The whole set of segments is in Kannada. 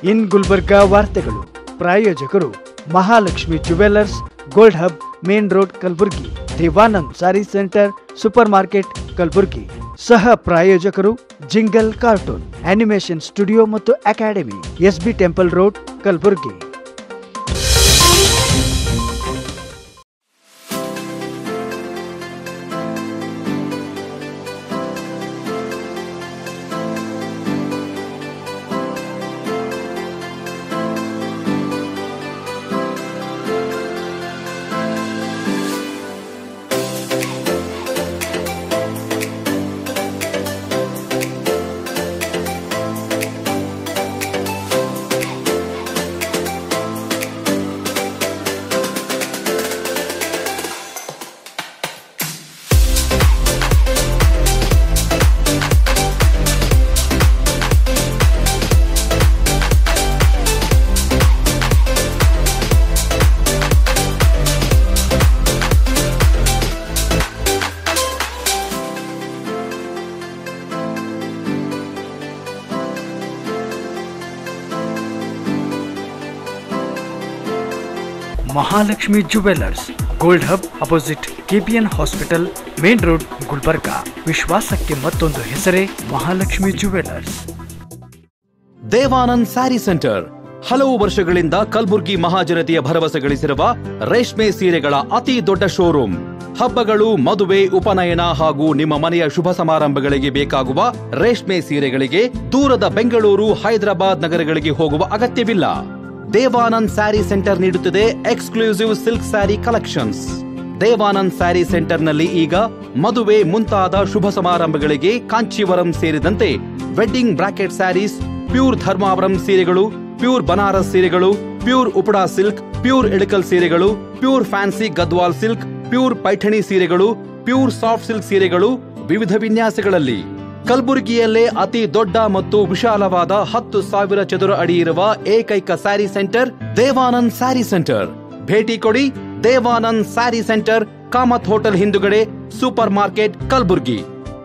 ಇನ್ ಗುಲ್ಬರ್ಗಾ ವಾರ್ತೆಗಳು ಪ್ರಾಯೋಜಕರು Mahalakshmi jewellers gold hub main road Kalaburagi Devanand sari centre super market Kalaburagi ಸಹ ಪ್ರಾಯೋಜಕರು ಜಿಂಗಲ್ ಕಾರ್ಟೂನ್ ಅನಿಮೇಷನ್ ಸ್ಟುಡಿಯೋ ಮತ್ತು academy SB temple road Kalaburagi Mahalakshmi jewellers gold hub opposite KPN hospital main road Gulbarga ವಿಶ್ವಾಸಕ್ಕೆ ಮತ್ತೊಂದು ಹೆಸರೇ ಮಹಾಲಕ್ಷ್ಮಿ ಜುವೆಲ್ಲರ್ಸ್ ದೇವಾನಂದ್ ಸ್ಯಾರಿ ಸೆಂಟರ್ ಹಲವು ವರ್ಷಗಳಿಂದ ಕಲ್ಬುರ್ಗಿ ಮಹಾಜನತೆಯ ಭರವಸೆ ಗಳಿಸಿರುವ ರೇಷ್ಮೆ ಸೀರೆಗಳ ಅತಿ ದೊಡ್ಡ ಶೋರೂಮ್ ಹಬ್ಬಗಳು ಮದುವೆ ಉಪನಯನ ಹಾಗೂ ನಿಮ್ಮ ಮನೆಯ ಶುಭ ಸಮಾರಂಭಗಳಿಗೆ ಬೇಕಾಗುವ ರೇಷ್ಮೆ ಸೀರೆಗಳಿಗೆ ದೂರದ ಬೆಂಗಳೂರು ಹೈದರಾಬಾದ್ ನಗರಗಳಿಗೆ ಹೋಗುವ ಅಗತ್ಯವಿಲ್ಲ ದೇವಾನಂದ್ ಸ್ಯಾರಿ ಸೆಂಟರ್ ನೀಡುತ್ತಿದೆ exclusive silk sari collections Devanand sari ಸೆಂಟರ್ನಲ್ಲಿ ಈಗ ಮದುವೆ ಮುಂತಾದ ಶುಭ ಸಮಾರಂಭಗಳಿಗೆ ಕಾಂಚೀವರಂ ಸೇರಿದಂತೆ wedding bracket saris pure Dharmavaram ಸೀರೆಗಳು ಪ್ಯೂರ್ ಬನಾರಸ್ ಸೀರೆಗಳು pure Uppada silk pure Ilkal ಸೀರೆಗಳು pure fancy Gadwal silk pure Paithani ಸೀರೆಗಳು ಪ್ಯೂರ್ ಸಾಫ್ಟ್ ಸಿಲ್ಕ್ ಸೀರೆಗಳು ವಿವಿಧ ವಿನ್ಯಾಸಗಳಲ್ಲಿ ಕಲಬುರಗಿಯಲ್ಲೇ ಅತಿ ದೊಡ್ಡ ಮತ್ತು ವಿಶಾಲವಾದ ಹತ್ತು ಸಾವಿರ ಚದುರ ಅಡಿ ಇರುವ ಏಕೈಕ ಸ್ಯಾರಿ ಸೆಂಟರ್ ದೇವಾನಂದ್ ಸ್ಯಾರಿ ಸೆಂಟರ್ ಭೇಟಿ ಕೊಡಿ ದೇವಾನಂದ್ ಸ್ಯಾರಿ ಸೆಂಟರ್ ಕಾಮತ್ ಹೋಟೆಲ್ ಹಿಂದುಗಡೆ ಸೂಪರ್ ಮಾರ್ಕೆಟ್ ಕಲಬುರ್ಗಿ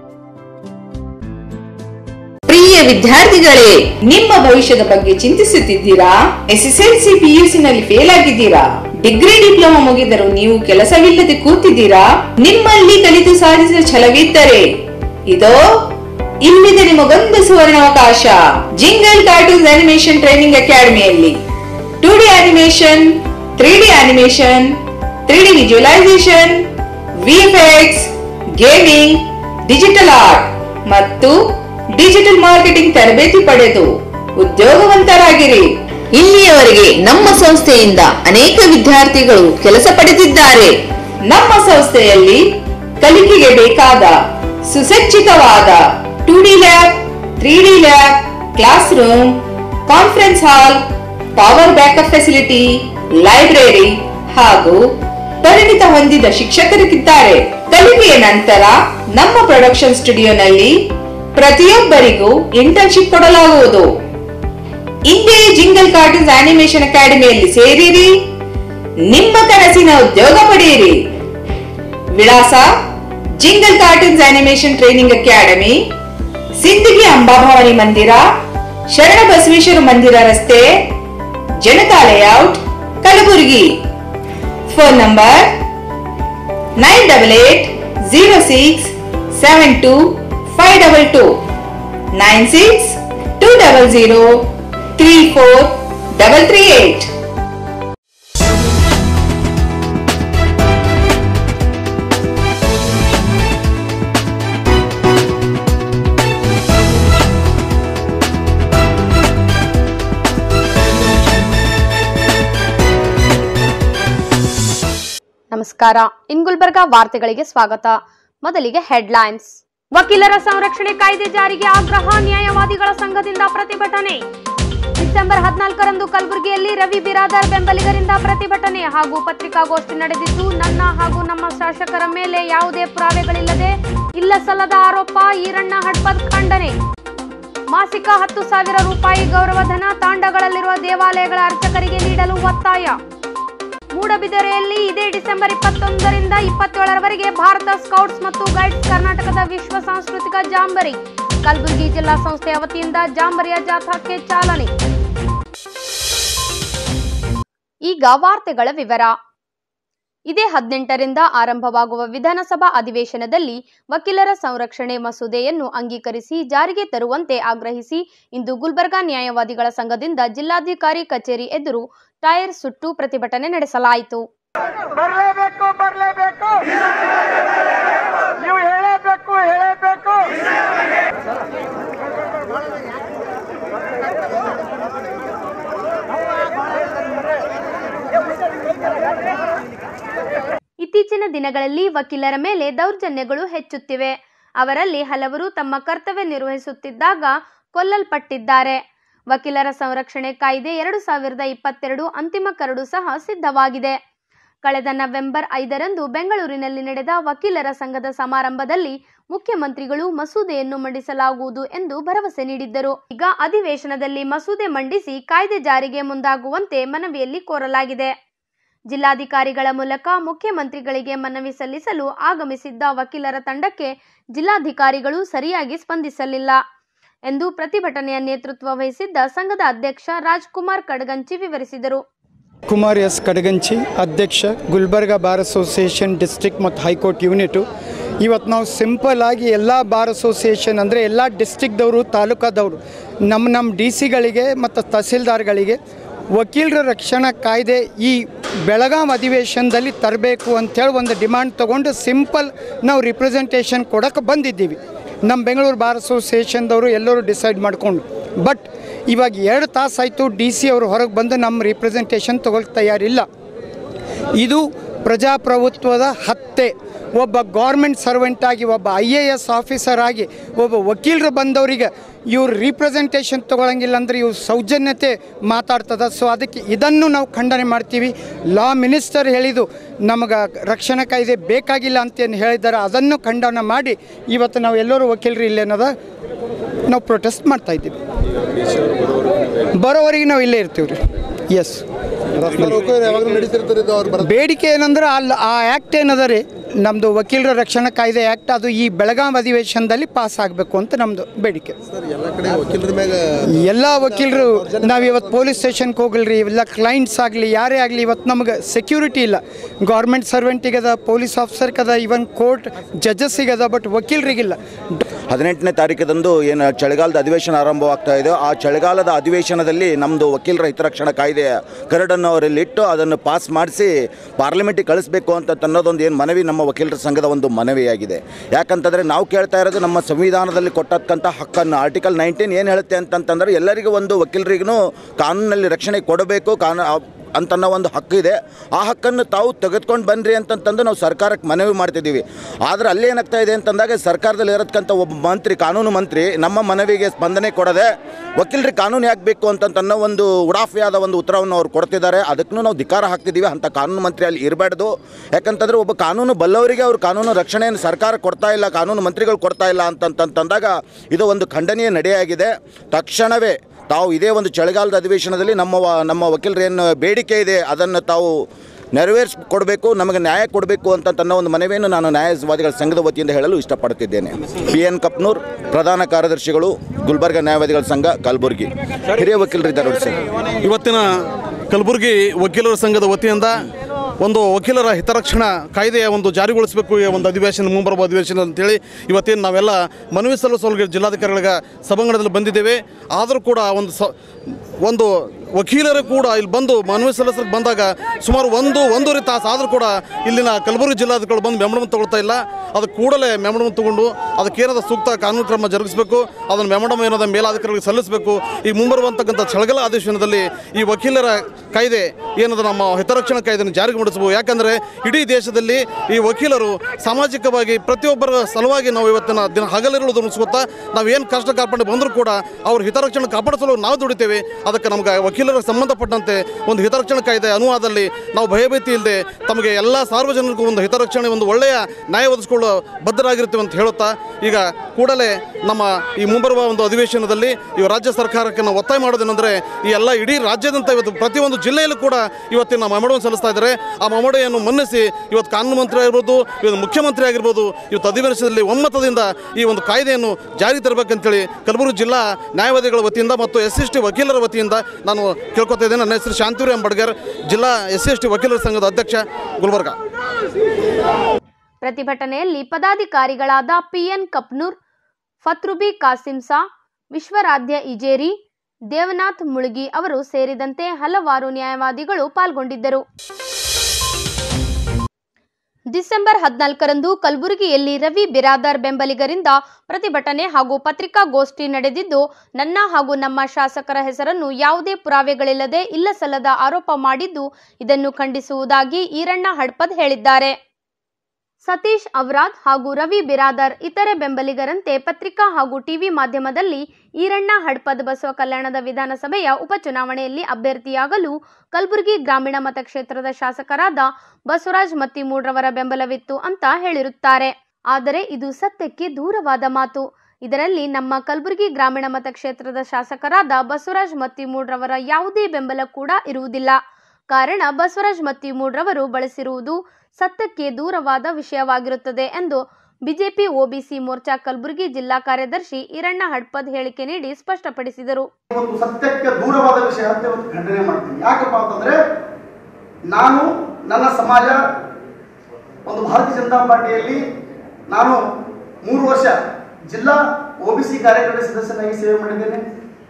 ಪ್ರಿಯ ವಿದ್ಯಾರ್ಥಿಗಳೇ ನಿಮ್ಮ ಭವಿಷ್ಯದ ಬಗ್ಗೆ ಚಿಂತಿಸುತ್ತಿದ್ದೀರಾ ಎಸ್ಎಸ್ಎಲ್ಸಿ ಪಿಯುಸಿ ನಲ್ಲಿ ಫೇಲ್ ಆಗಿದ್ದೀರಾ ಡಿಗ್ರಿ ಡಿಪ್ಲೊಮಾ ಮುಗಿದರೂ ನೀವು ಕೆಲಸವಿಲ್ಲದೆ ಕೂತಿದ್ದೀರಾ ನಿಮ್ಮಲ್ಲಿ ಕಲಿತು ಸಾಧಿಸಿದ ಛಲವಿದ್ದರೆ ಇದೋ ಇಲ್ಲಿದೆ ನಿಮಗೊಂದು ಸುವರ್ಣಾವಕಾಶ ಜಿಂಗಲ್ ಕಾರ್ಟೂನ್ಸ್ ಅನಿಮೇಷನ್ ಟ್ರೈನಿಂಗ್ ಅಕಾಡೆಮಿಯಲ್ಲಿ two D animation three D animation three D visualisation VFX gaming digital art ಮತ್ತು ಡಿಜಿಟಲ್ ಮಾರ್ಕೆಟಿಂಗ್ ತರಬೇತಿ ಪಡೆದು ಉದ್ಯೋಗವಂತರಾಗಿರಿ ಇಲ್ಲಿಯವರೆಗೆ ನಮ್ಮ ಸಂಸ್ಥೆಯಿಂದ ಅನೇಕ ವಿದ್ಯಾರ್ಥಿಗಳು ಕೆಲಸ ಪಡೆದಿದ್ದಾರೆ ನಮ್ಮ ಸಂಸ್ಥೆಯಲ್ಲಿ ಕಲಿಕೆಗೆ ಬೇಕಾದ ಸುಸಜ್ಜಿತವಾದ two D lab three D lab class room conference hall power backup facility library ಹಾಗೂ ಪರಿಣಿತ ಹೊಂದಿದ ಶಿಕ್ಷಕರಿದ್ದಾರೆ ಕಲಿಕೆಯ ನಂತರ ನಮ್ಮ ಪ್ರೊಡಕ್ಷನ್ ಸ್ಟುಡಿಯೋನಲ್ಲಿ ಪ್ರತಿಯೊಬ್ಬರಿಗೂ ಇಂಟರ್ನ್ಶಿಪ್ ಕೊಡಲಾಗುವುದು ಇಂದೇ ಜಿಂಗಲ್ ಕಾರ್ಟೂನ್ಸ್ ಅನಿಮೇಷನ್ ಅಕಾಡೆಮಿಯಲ್ಲಿ ಸೇರಿರಿ ನಿಮ್ಮ ಕನಸಿನ ಉದ್ಯೋಗ ಪಡೆಯಿರಿ ವಿಳಾಸ jingle cartoons animation training academy Sindagi Ambabhavani ಮಂದಿರ ಶರಣ ಬಸವೇಶ್ವರ ಮಂದಿರ ರಸ್ತೆ Janata layout Kalaburagi phone number nine double eight zero six seven two five double two nine six two double zero three four double three eight ನಮಸ್ಕಾರ ಇನ್ ಗುಲ್ಬರ್ಗಾ ವಾರ್ತೆಗಳಿಗೆ ಸ್ವಾಗತ ಮೊದಲಿಗೆ ಹೆಡ್ಲೈನ್ಸ್ ವಕೀಲರ ಸಂರಕ್ಷಣೆ ಕಾಯ್ದೆ ಜಾರಿಗೆ ಆಗ್ರಹ ನ್ಯಾಯವಾದಿಗಳ ಸಂಘದಿಂದ ಪ್ರತಿಭಟನೆ ಡಿಸೆಂಬರ್ ಹದಿನಾಲ್ಕರಂದು ಕಲಬುರಗಿಯಲ್ಲಿ ರವಿ ಬಿರಾದರ್ ಬೆಂಬಲಿಗರಿಂದ ಪ್ರತಿಭಟನೆ ಹಾಗೂ ಪತ್ರಿಕಾಗೋಷ್ಠಿ ನಡೆದಿದ್ದು ನನ್ನ ಹಾಗೂ ನಮ್ಮ ಶಾಸಕರ ಮೇಲೆ ಯಾವುದೇ ಪುರಾವೆಗಳಿಲ್ಲದೆ ಇಲ್ಲ ಸಲ್ಲದ ಆರೋಪ ಈರಣ್ಣ ಹಡ್ಪದ್ ಖಂಡನೆ ಮಾಸಿಕ ಹತ್ತು ಸಾವಿರ ರೂಪಾಯಿ ಗೌರವಧನ ತಾಂಡಗಳಲ್ಲಿರುವ ದೇವಾಲಯಗಳ ಅರ್ಚಕರಿಗೆ ನೀಡಲು ಒತ್ತಾಯ ಮೂಡಬಿದರೆಯಲ್ಲಿ ಇದೇ ಡಿಸೆಂಬರ್ ಇಪ್ಪತ್ತೊಂದರಿಂದ ಇಪ್ಪತ್ತೇಳರವರೆಗೆ ಭಾರತ ಸ್ಕೌಟ್ಸ್ ಮತ್ತು ಗೈಡ್ಸ್ ಕರ್ನಾಟಕದ ವಿಶ್ವ ಸಾಂಸ್ಕೃತಿಕ ಜಾಂಬರಿ ಕಲಬುರಗಿ ಜಿಲ್ಲಾ ಸಂಸ್ಥೆಯ ವತಿಯಿಂದ ಜಾಂಬರಿಯ ಜಾಥಾಕ್ಕೆ ಚಾಲನೆ ಈಗ ವಾರ್ತೆಗಳ ವಿವರ ಇದೇ ಹದಿನೆಂಟರಿಂದ ಆರಂಭವಾಗುವ ವಿಧಾನಸಭಾ ಅಧಿವೇಶನದಲ್ಲಿ ವಕೀಲರ ಸಂರಕ್ಷಣೆ ಮಸೂದೆಯನ್ನು ಅಂಗೀಕರಿಸಿ ಜಾರಿಗೆ ತರುವಂತೆ ಆಗ್ರಹಿಸಿ ಇಂದು ಗುಲ್ಬರ್ಗಾ ನ್ಯಾಯವಾದಿಗಳ ಸಂಘದಿಂದ ಜಿಲ್ಲಾಧಿಕಾರಿ ಕಚೇರಿ ಎದುರು ಟೈರ್ ಸುಟ್ಟು ಪ್ರತಿಭಟನೆ ನಡೆಸಲಾಯಿತು ಬರಲೇಬೇಕು ಬರಲೇಬೇಕು ನೀವು ಹೇಳಬೇಕು ಹೇಳಬೇಕು ಇತ್ತೀಚಿನ ದಿನಗಳಲ್ಲಿ ವಕೀಲರ ಮೇಲೆ ದೌರ್ಜನ್ಯಗಳು ಹೆಚ್ಚುತ್ತಿವೆ ಅವರಲ್ಲಿ ಹಲವರು ತಮ್ಮ ಕರ್ತವ್ಯ ನಿರ್ವಹಿಸುತ್ತಿದ್ದಾಗ ಕೊಲ್ಲಲ್ಪಟ್ಟಿದ್ದಾರೆ ವಕೀಲರ ಸಂರಕ್ಷಣೆ ಕಾಯ್ದೆ ಎರಡು ಸಾವಿರದ ಇಪ್ಪತ್ತೆರಡು ಅಂತಿಮ ಕರಡು ಸಹ ಸಿದ್ಧವಾಗಿದೆ ಕಳೆದ ನವೆಂಬರ್ ಐದರಂದು ಬೆಂಗಳೂರಿನಲ್ಲಿ ನಡೆದ ವಕೀಲರ ಸಂಘದ ಸಮಾರಂಭದಲ್ಲಿ ಮುಖ್ಯಮಂತ್ರಿಗಳು ಮಸೂದೆಯನ್ನು ಮಂಡಿಸಲಾಗುವುದು ಎಂದು ಭರವಸೆ ನೀಡಿದ್ದರು ಈಗ ಅಧಿವೇಶನದಲ್ಲಿ ಮಸೂದೆ ಮಂಡಿಸಿ ಕಾಯ್ದೆ ಜಾರಿಗೆ ಮುಂದಾಗುವಂತೆ ಮನವಿಯಲ್ಲಿ ಕೋರಲಾಗಿದೆ ಜಿಲ್ಲಾಧಿಕಾರಿಗಳ ಮೂಲಕ ಮುಖ್ಯಮಂತ್ರಿಗಳಿಗೆ ಮನವಿ ಸಲ್ಲಿಸಲು ಆಗಮಿಸಿದ್ದ ವಕೀಲರ ತಂಡಕ್ಕೆ ಜಿಲ್ಲಾಧಿಕಾರಿಗಳು ಸರಿಯಾಗಿ ಸ್ಪಂದಿಸಲಿಲ್ಲ ಎಂದು ಪ್ರತಿಭಟನೆಯ ನೇತೃತ್ವ ವಹಿಸಿದ್ದ ಸಂಘದ ಅಧ್ಯಕ್ಷ ರಾಜ್ಕುಮಾರ್ ಕಡಗಂಚಿ ವಿವರಿಸಿದರು ಕುಮಾರ್ ಎಸ್ ಕಡಗಂಚಿ ಅಧ್ಯಕ್ಷ ಗುಲ್ಬರ್ಗ ಬಾರ್ ಅಸೋಸಿಯೇಷನ್ ಡಿಸ್ಟ್ರಿಕ್ಟ್ ಮತ್ತು ಹೈಕೋರ್ಟ್ ಯೂನಿಟು ಇವತ್ತು ನಾವು ಸಿಂಪಲ್ ಆಗಿ ಎಲ್ಲ ಬಾರ್ ಅಸೋಸಿಯೇಷನ್ ಅಂದರೆ ಎಲ್ಲ ಡಿಸ್ಟ್ರಿಕ್ದವರು ತಾಲೂಕಾದವರು ನಮ್ಮ ನಮ್ಮ ಡಿ ಸಿಗಳಿಗೆ ಮತ್ತು ತಹಸೀಲ್ದಾರ್ಗಳಿಗೆ ವಕೀಲರ ರಕ್ಷಣಾ ಕಾಯ್ದೆ ಈ ಬೆಳಗಾಂ ಅಧಿವೇಶನದಲ್ಲಿ ತರಬೇಕು ಅಂಥೇಳಿ ಒಂದು ಡಿಮಾಂಡ್ ತೊಗೊಂಡು ಸಿಂಪಲ್ ನಾವು ರಿಪ್ರೆಸೆಂಟೇಷನ್ ಕೊಡೋಕ್ಕೆ ಬಂದಿದ್ದೀವಿ ನಮ್ಮ ಬೆಂಗಳೂರು ಬಾರ್ ಅಸೋಸಿಯೇಷನ್ದವರು ಎಲ್ಲರೂ ಡಿಸೈಡ್ ಮಾಡಿಕೊಂಡು ಬಟ್ ಇವಾಗ ಎರಡು ತಾಸು ಆಯಿತು ಡಿ ಸಿ ಅವರು ಹೊರಗೆ ಬಂದು ನಮ್ಮ ರಿಪ್ರೆಸೆಂಟೇಷನ್ ತೊಗೊಳಕ್ಕೆ ತಯಾರಿಲ್ಲ ಇದು ಪ್ರಜಾಪ್ರಭುತ್ವದ ಹತ್ಯೆ ಒಬ್ಬ ಗೌರ್ಮೆಂಟ್ ಸರ್ವೆಂಟ್ ಆಗಿ ಒಬ್ಬ ಐ ಎ ಎಸ್ ಆಫೀಸರ್ ಆಗಿ ಒಬ್ಬ ವಕೀಲರು ಬಂದವರಿಗೆ ಇವ್ರು ರಿಪ್ರೆಸೆಂಟೇಷನ್ ತೊಗೊಳಂಗಿಲ್ಲ ಅಂದರೆ ಇವ್ರು ಸೌಜನ್ಯತೆ ಮಾತಾಡ್ತದ ಸೊ ಅದಕ್ಕೆ ಇದನ್ನು ನಾವು ಖಂಡನೆ ಮಾಡ್ತೀವಿ ಲಾ ಮಿನಿಸ್ಟರ್ ಹೇಳಿದ್ದು ನಮಗೆ ರಕ್ಷಣಾ ಕಾಯ್ದೆ ಬೇಕಾಗಿಲ್ಲ ಅಂತೇನು ಹೇಳಿದ್ದಾರೆ ಅದನ್ನು ಖಂಡನೆ ಮಾಡಿ ಇವತ್ತು ನಾವು ಎಲ್ಲರೂ ವಕೀಲರು ಇಲ್ಲೇನದ ನಾವು ಪ್ರೊಟೆಸ್ಟ್ ಮಾಡ್ತಾ ಇದ್ದೀವಿ ಬರೋವರೆಗೆ ನಾವು ಇಲ್ಲೇ ಇರ್ತೀವಿ ರೀ ಎಸ್ ಯಾವಾಗಲೂ ನಡೀತಿರ್ತಾರೆ ಇದು ಅವ್ರು ಬರೋದು ಬೇಡಿಕೆ ಏನಂದ್ರೆ ಅಲ್ಲಿ ಆ ಆ್ಯಕ್ಟ್ ಏನದ ರೀ ನಮ್ಮದು ವಕೀಲರ ರಕ್ಷಣಾ ಕಾಯ್ದೆ ಆ್ಯಕ್ಟ್ ಅದು ಈ ಬೆಳಗಾಂ ಅಧಿವೇಶನದಲ್ಲಿ ಪಾಸ್ ಆಗಬೇಕು ಅಂತ ನಮ್ಮದು ಬೇಡಿಕೆ ಸರ್ ಎಲ್ಲ ಕಡೆ ವಕೀಲರ ಮ್ಯಾಗ ಎಲ್ಲ ವಕೀಲರು ನಾವು ಇವತ್ತು ಪೊಲೀಸ್ ಸ್ಟೇಷನ್ಗೆ ಹೋಗಲ್ರಿ ಇಲ್ಲ ಕ್ಲೈಂಟ್ಸ್ ಆಗಲಿ ಯಾರೇ ಆಗಲಿ ಇವತ್ತು ನಮಗೆ ಸೆಕ್ಯೂರಿಟಿ ಇಲ್ಲ ಗೌರ್ಮೆಂಟ್ ಸರ್ವೆಂಟಿಗದ ಪೊಲೀಸ್ ಆಫೀಸರ್ಗದ ಇವನ್ ಕೋರ್ಟ್ ಜಡ್ಜಸ್ಸಿಗದ ಬಟ್ ವಕೀಲರಿಗಿಲ್ಲ ಹದಿನೆಂಟನೇ ತಾರೀಕದಂದು ಏನು ಚಳಿಗಾಲದ ಅಧಿವೇಶನ ಆರಂಭವಾಗ್ತಾ ಇದೆ ಆ ಚಳಿಗಾಲದ ಅಧಿವೇಶನದಲ್ಲಿ ನಮ್ಮದು ವಕೀಲರ ಹಿತರಕ್ಷಣಾ ಕಾಯ್ದೆಯ ಕರಡನ್ನು ಅವರಲ್ಲಿಟ್ಟು ಅದನ್ನು ಪಾಸ್ ಮಾಡಿಸಿ ಪಾರ್ಲಿಮೆಂಟಿಗೆ ಕಳಿಸ್ಬೇಕು ಅಂತ ಅನ್ನೋದೊಂದು ಏನು ಮನವಿ ನಮ್ಮ ವಕೀಲರ ಸಂಘದ ಒಂದು ಮನವಿಯಾಗಿದೆ ಯಾಕಂತಂದರೆ ನಾವು ಕೇಳ್ತಾ ಇರೋದು ನಮ್ಮ ಸಂವಿಧಾನದಲ್ಲಿ ಕೊಟ್ಟಕ್ಕಂಥ ಹಕ್ಕನ್ನು ಆರ್ಟಿಕಲ್ ನೈನ್ಟೀನ್ ಏನು ಹೇಳುತ್ತೆ ಅಂತಂತಂದರೆ ಎಲ್ಲರಿಗೂ ಒಂದು ವಕೀಲರಿಗೂ ಕಾನೂನಲ್ಲಿ ರಕ್ಷಣೆ ಕೊಡಬೇಕು ಕಾನೂ ಅಂತನ್ನೋ ಒಂದು ಹಕ್ಕು ಇದೆ ಆ ಹಕ್ಕನ್ನು ತಾವು ತೆಗೆದುಕೊಂಡು ಬನ್ನಿರಿ ಅಂತಂತಂದು ನಾವು ಸರ್ಕಾರಕ್ಕೆ ಮನವಿ ಮಾಡ್ತಿದ್ದೀವಿ ಆದರೆ ಅಲ್ಲಿ ಏನಾಗ್ತಾ ಇದೆ ಅಂತಂದಾಗ ಸರ್ಕಾರದಲ್ಲಿ ಇರತಕ್ಕಂಥ ಒಬ್ಬ ಮಂತ್ರಿ ಕಾನೂನು ಮಂತ್ರಿ ನಮ್ಮ ಮನವಿಗೆ ಸ್ಪಂದನೆ ಕೊಡದೆ ವಕೀಲರಿಗೆ ಕಾನೂನು ಯಾಕೆ ಬೇಕು ಅಂತಂತನ್ನೋ ಒಂದು ಉಡಾಫಿಯಾದ ಒಂದು ಉತ್ತರವನ್ನು ಅವ್ರು ಕೊಡ್ತಿದ್ದಾರೆ ಅದಕ್ಕೂ ನಾವು ಧಿಕಾರ ಹಾಕ್ತಿದ್ದೀವಿ ಅಂಥ ಕಾನೂನು ಮಂತ್ರಿ ಅಲ್ಲಿ ಇರಬಾರ್ದು ಯಾಕಂತಂದರೆ ಒಬ್ಬ ಕಾನೂನು ಬಲ್ಲವರಿಗೆ ಅವ್ರು ಕಾನೂನು ರಕ್ಷಣೆಯನ್ನು ಸರ್ಕಾರ ಕೊಡ್ತಾ ಇಲ್ಲ ಕಾನೂನು ಮಂತ್ರಿಗಳು ಕೊಡ್ತಾ ಇಲ್ಲ ಅಂತಂತಂದಾಗ ಇದು ಒಂದು ಖಂಡನೀಯ ನಡೆಯಾಗಿದೆ ತಕ್ಷಣವೇ ತಾವು ಇದೇ ಒಂದು ಚಳಿಗಾಲದ ಅಧಿವೇಶನದಲ್ಲಿ ನಮ್ಮ ವ- ನಮ್ಮ ವಕೀಲರು ಏನು ಬೇಡಿಕೆ ಇದೆ ಅದನ್ನು ತಾವು ನೆರವೇರಿಸಿಕೊಡಬೇಕು ನಮಗೆ ನ್ಯಾಯ ಕೊಡಬೇಕು ಅಂತ ಅನ್ನೋ ಒಂದು ಮನವಿಯನ್ನು ನಾನು ನ್ಯಾಯವಾದಿಗಳ ಸಂಘದ ವತಿಯಿಂದ ಹೇಳಲು ಇಷ್ಟಪಡುತ್ತಿದ್ದೇನೆ ಪಿ ಎನ್ ಕಪ್ನೂರ್ ಪ್ರಧಾನ ಕಾರ್ಯದರ್ಶಿಗಳು ಗುಲ್ಬರ್ಗ ನ್ಯಾಯವಾದಿಗಳ ಸಂಘ ಕಲಬುರಗಿ ಹಿರಿಯ ವಕೀಲರಿದ್ದಾರೆ ನೋಡಿ ಸರ್ ಇವತ್ತಿನ ಕಲಬುರಗಿ ವಕೀಲರ ಸಂಘದ ವತಿಯಿಂದ ಒಂದು ವಕೀಲರ ಹಿತರಕ್ಷಣಾ ಕಾಯ್ದೆಯ ಒಂದು ಜಾರಿಗೊಳಿಸಬೇಕು ಈ ಒಂದು ಅಧಿವೇಶನ ಮುಂಬರುವ ಅಧಿವೇಶನ ಅಂತೇಳಿ ಇವತ್ತೇನು ನಾವೆಲ್ಲ ಮನವಿ ಸಲ್ಲಿಸಲು ಜಿಲ್ಲಾಧಿಕಾರಿಗಳ ಸಭಾಂಗಣದಲ್ಲಿ ಬಂದಿದ್ದೇವೆ ಆದರೂ ಕೂಡ ಒಂದು ಸ ಒಂದು ವಕೀಲರು ಕೂಡ ಇಲ್ಲಿ ಬಂದು ಮನವಿ ಸಲ್ಲಿಸಲಿಕ್ಕೆ ಬಂದಾಗ ಸುಮಾರು ಒಂದು ಒಂದೂವರೆ ತಾಸು ಆದರೂ ಕೂಡ ಇಲ್ಲಿನ ಕಲಬುರಗಿ ಜಿಲ್ಲಾಧಿಕಾರಿಗಳು ಬಂದು ಮೆಮೊರಮ್ ತಗೊಳ್ತಾ ಇಲ್ಲ ಅದು ಕೂಡಲೇ ಮೆಮೊರಮ್ ತಗೊಂಡು ಅದಕ್ಕೇನಾದ ಸೂಕ್ತ ಕಾನೂನು ಕ್ರಮ ಜರುಗಿಸಬೇಕು ಅದನ್ನು ಮೆಮೊರಮ್ ಏನಾದ ಮೇಲಾಧಿಕಾರಿಗಳಿಗೆ ಸಲ್ಲಿಸಬೇಕು ಈ ಮುಂಬರುವಂತಕ್ಕಂಥ ಚಳಗಲ ಅಧಿವೇಶನದಲ್ಲಿ ಈ ವಕೀಲರ ಕಾಯ್ದೆ ಏನದ ನಮ್ಮ ಹಿತರಕ್ಷಣಾ ಕಾಯ್ದೆಯನ್ನು ಜಾರಿಗೆ ಮಾಡಿಸಬಹುದು ಯಾಕಂದರೆ ಇಡೀ ದೇಶದಲ್ಲಿ ಈ ವಕೀಲರು ಸಾಮಾಜಿಕವಾಗಿ ಪ್ರತಿಯೊಬ್ಬರ ಸಲುವಾಗಿ ನಾವು ಇವತ್ತಿನ ದಿನ ಹಗಲಿರುವುದು ಮುಗಿಸ್ಕೊತಾ ನಾವು ಏನು ಕಷ್ಟ ಕಾರ್ಪಣ್ಯ ಬಂದರೂ ಕೂಡ ಅವ್ರ ಹಿತರಕ್ಷಣೆ ಕಾಪಾಡಿಸಲು ನಾವು ದುಡಿತೇವೆ ಅದಕ್ಕೆ ನಮ್ಗೆ ವಕೀಲರಿಗೆ ಸಂಬಂಧಪಟ್ಟಂತೆ ಒಂದು ಹಿತರಕ್ಷಣಾ ಕಾಯ್ದೆ ಅನುವಾದದಲ್ಲಿ ನಾವು ಭಯಭೀತಿ ಇಲ್ಲದೆ ತಮಗೆ ಎಲ್ಲ ಸಾರ್ವಜನಿಕರಿಗೂ ಒಂದು ಹಿತರಕ್ಷಣೆ ಒಂದು ಒಳ್ಳೆಯ ನ್ಯಾಯ ಒದಗಿಸ್ಕೊಳ್ಳೋ ಬದ್ಧರಾಗಿರ್ತೀವಿ ಅಂತ ಹೇಳುತ್ತಾ ಈಗ ಕೂಡಲೇ ನಮ್ಮ ಈ ಮುಂಬರುವ ಒಂದು ಅಧಿವೇಶನದಲ್ಲಿ ಈ ರಾಜ್ಯ ಸರ್ಕಾರಕ್ಕೆ ನಾವು ಒತ್ತಾಯ ಮಾಡೋದೇನೆಂದರೆ ಈ ಎಲ್ಲ ಇಡೀ ರಾಜ್ಯದಂತ ಇವತ್ತು ಪ್ರತಿಯೊಂದು ಜಿಲ್ಲೆಯಲ್ಲೂ ಕೂಡ ಇವತ್ತಿನ ಮಮಡವನ್ನು ಸಲ್ಲಿಸ್ತಾ ಇದ್ದಾರೆ ಆ ಮಮಡೆಯನ್ನು ಮನ್ನಿಸಿ ಇವತ್ತು ಕಾನೂನು ಮಂತ್ರಿ ಆಗಿರ್ಬೋದು ಇವತ್ತು ಮುಖ್ಯಮಂತ್ರಿ ಆಗಿರ್ಬೋದು ಇವತ್ತು ಅಧಿವೇಶನದಲ್ಲಿ ಒಮ್ಮತದಿಂದ ಈ ಒಂದು ಕಾಯ್ದೆಯನ್ನು ಜಾರಿ ತರಬೇಕಂತೇಳಿ ಕಲಬುರಗಿ ಜಿಲ್ಲಾ ನ್ಯಾಯವಾದಿಗಳ ವತಿಯಿಂದ ಮತ್ತು ಎಸ್ ಎಸ್ ಟಿ ವಕೀಲರ ವತಿಯಿಂದ ನಾನು ಕೇಳ್ಕೊತಾ ಇದ್ದೇನೆ ನನ್ನ ಹೆಸರು ಶಾಂತಿರು ಎಂಬಡ್ಗರ್ ಜಿಲ್ಲಾ ಎಸ್ ಸಿ ಎಸ್ ಟಿ ವಕೀಲರ ಸಂಘದ ಅಧ್ಯಕ್ಷ ಗುಲ್ಬರ್ಗ ಪ್ರತಿಭಟನೆಯಲ್ಲಿ ಪದಾಧಿಕಾರಿಗಳಾದ ಪಿಎನ್ ಕಪ್ನೂರ್ ಫತ್ರುಬಿ ಕಾಸಿಂಸಾ ವಿಶ್ವರಾಧ್ಯ ಇಜೇರಿ ದೇವನಾಥ್ ಮುಳುಗಿ ಅವರು ಸೇರಿದಂತೆ ಹಲವಾರು ನ್ಯಾಯವಾದಿಗಳು ಪಾಲ್ಗೊಂಡಿದ್ದರು ಡಿಸೆಂಬರ್ ಹದಿನಾಲ್ಕರಂದು ಕಲಬುರಗಿಯಲ್ಲಿ ರವಿ ಬಿರಾದರ್ ಬೆಂಬಲಿಗರಿಂದ ಪ್ರತಿಭಟನೆ ಹಾಗೂ ಪತ್ರಿಕಾಗೋಷ್ಠಿ ನಡೆದಿದ್ದು ನನ್ನ ಹಾಗೂ ನಮ್ಮ ಶಾಸಕರ ಹೆಸರನ್ನು ಯಾವುದೇ ಪುರಾವೆಗಳಿಲ್ಲದೆ ಇಲ್ಲಸಲ್ಲದ ಆರೋಪ ಮಾಡಿದ್ದು ಇದನ್ನು ಖಂಡಿಸುವುದಾಗಿ ಈರಣ್ಣ ಹಡ್ಪದ್ ಹೇಳಿದ್ದಾರೆ ಸತೀಶ್ ಅವರಾದ್ ಹಾಗೂ ರವಿ ಬಿರಾದರ್ ಇತರೆ ಬೆಂಬಲಿಗರಂತೆ ಪತ್ರಿಕಾ ಹಾಗೂ ಟಿವಿ ಮಾಧ್ಯಮದಲ್ಲಿ ಈರಣ್ಣ ಹಡ್ಪದ್ ಬಸವ ಕಲ್ಯಾಣದ ವಿಧಾನಸಭೆಯ ಉಪಚುನಾವಣೆಯಲ್ಲಿ ಅಭ್ಯರ್ಥಿಯಾಗಲು ಕಲಬುರಗಿ ಗ್ರಾಮೀಣ ಮತಕ್ಷೇತ್ರದ ಶಾಸಕರಾದ ಬಸವರಾಜ್ ಮತ್ತಿಮೂಡ್ರವರ ಬೆಂಬಲವಿತ್ತು ಅಂತ ಹೇಳಿರುತ್ತಾರೆ ಆದರೆ ಇದು ಸತ್ಯಕ್ಕೆ ದೂರವಾದ ಮಾತು ಇದರಲ್ಲಿ ನಮ್ಮ ಕಲಬುರಗಿ ಗ್ರಾಮೀಣ ಮತಕ್ಷೇತ್ರದ ಶಾಸಕರಾದ ಬಸವರಾಜ್ ಮತ್ತಿಮೂಡ್ರವರ ಯಾವುದೇ ಬೆಂಬಲ ಕೂಡ ಇರುವುದಿಲ್ಲ ಕಾರಣ ಬಸವರಾಜ್ ಮತ್ತಿಮೂಡ್ರವರು ಬಳಸಿರುವುದು ಸತ್ಯಕ್ಕೆ ದೂರವಾದ ವಿಷಯವಾಗಿರುತ್ತದೆ ಎಂದು ಬಿಜೆಪಿ ಒಬಿಸಿ ಮೋರ್ಚಾ ಕಲಬುರಗಿ ಜಿಲ್ಲಾ ಕಾರ್ಯದರ್ಶಿ ಈರಣ್ಣ ಹಡ್ಪದ್ ಹೇಳಿಕೆ ನೀಡಿ ಸ್ಪಷ್ಟಪಡಿಸಿದರು ಒಂದು ಸತ್ಯಕ್ಕೆ ದೂರವಾದ ವಿಷಯ ಅಂತ ಇವತ್ತು ಖಂಡನೆ ಮಾಡ್ತೀನಿ ಯಾಕಪ್ಪ ಅಂತಂದ್ರೆ ನಾನು ನನ್ನ ಸಮಾಜ ಒಂದು ಭಾರತೀಯ ಜನತಾ ಪಾರ್ಟಿಯಲ್ಲಿ ನಾನು ಮೂರು ವರ್ಷ ಜಿಲ್ಲಾ ಒ ಬಿ ಸಿ ಕಾರ್ಯಕಾರಿ ಸದಸ್ಯನಾಗಿ ಸೇವೆ ಮಾಡಿದ್ದೇನೆ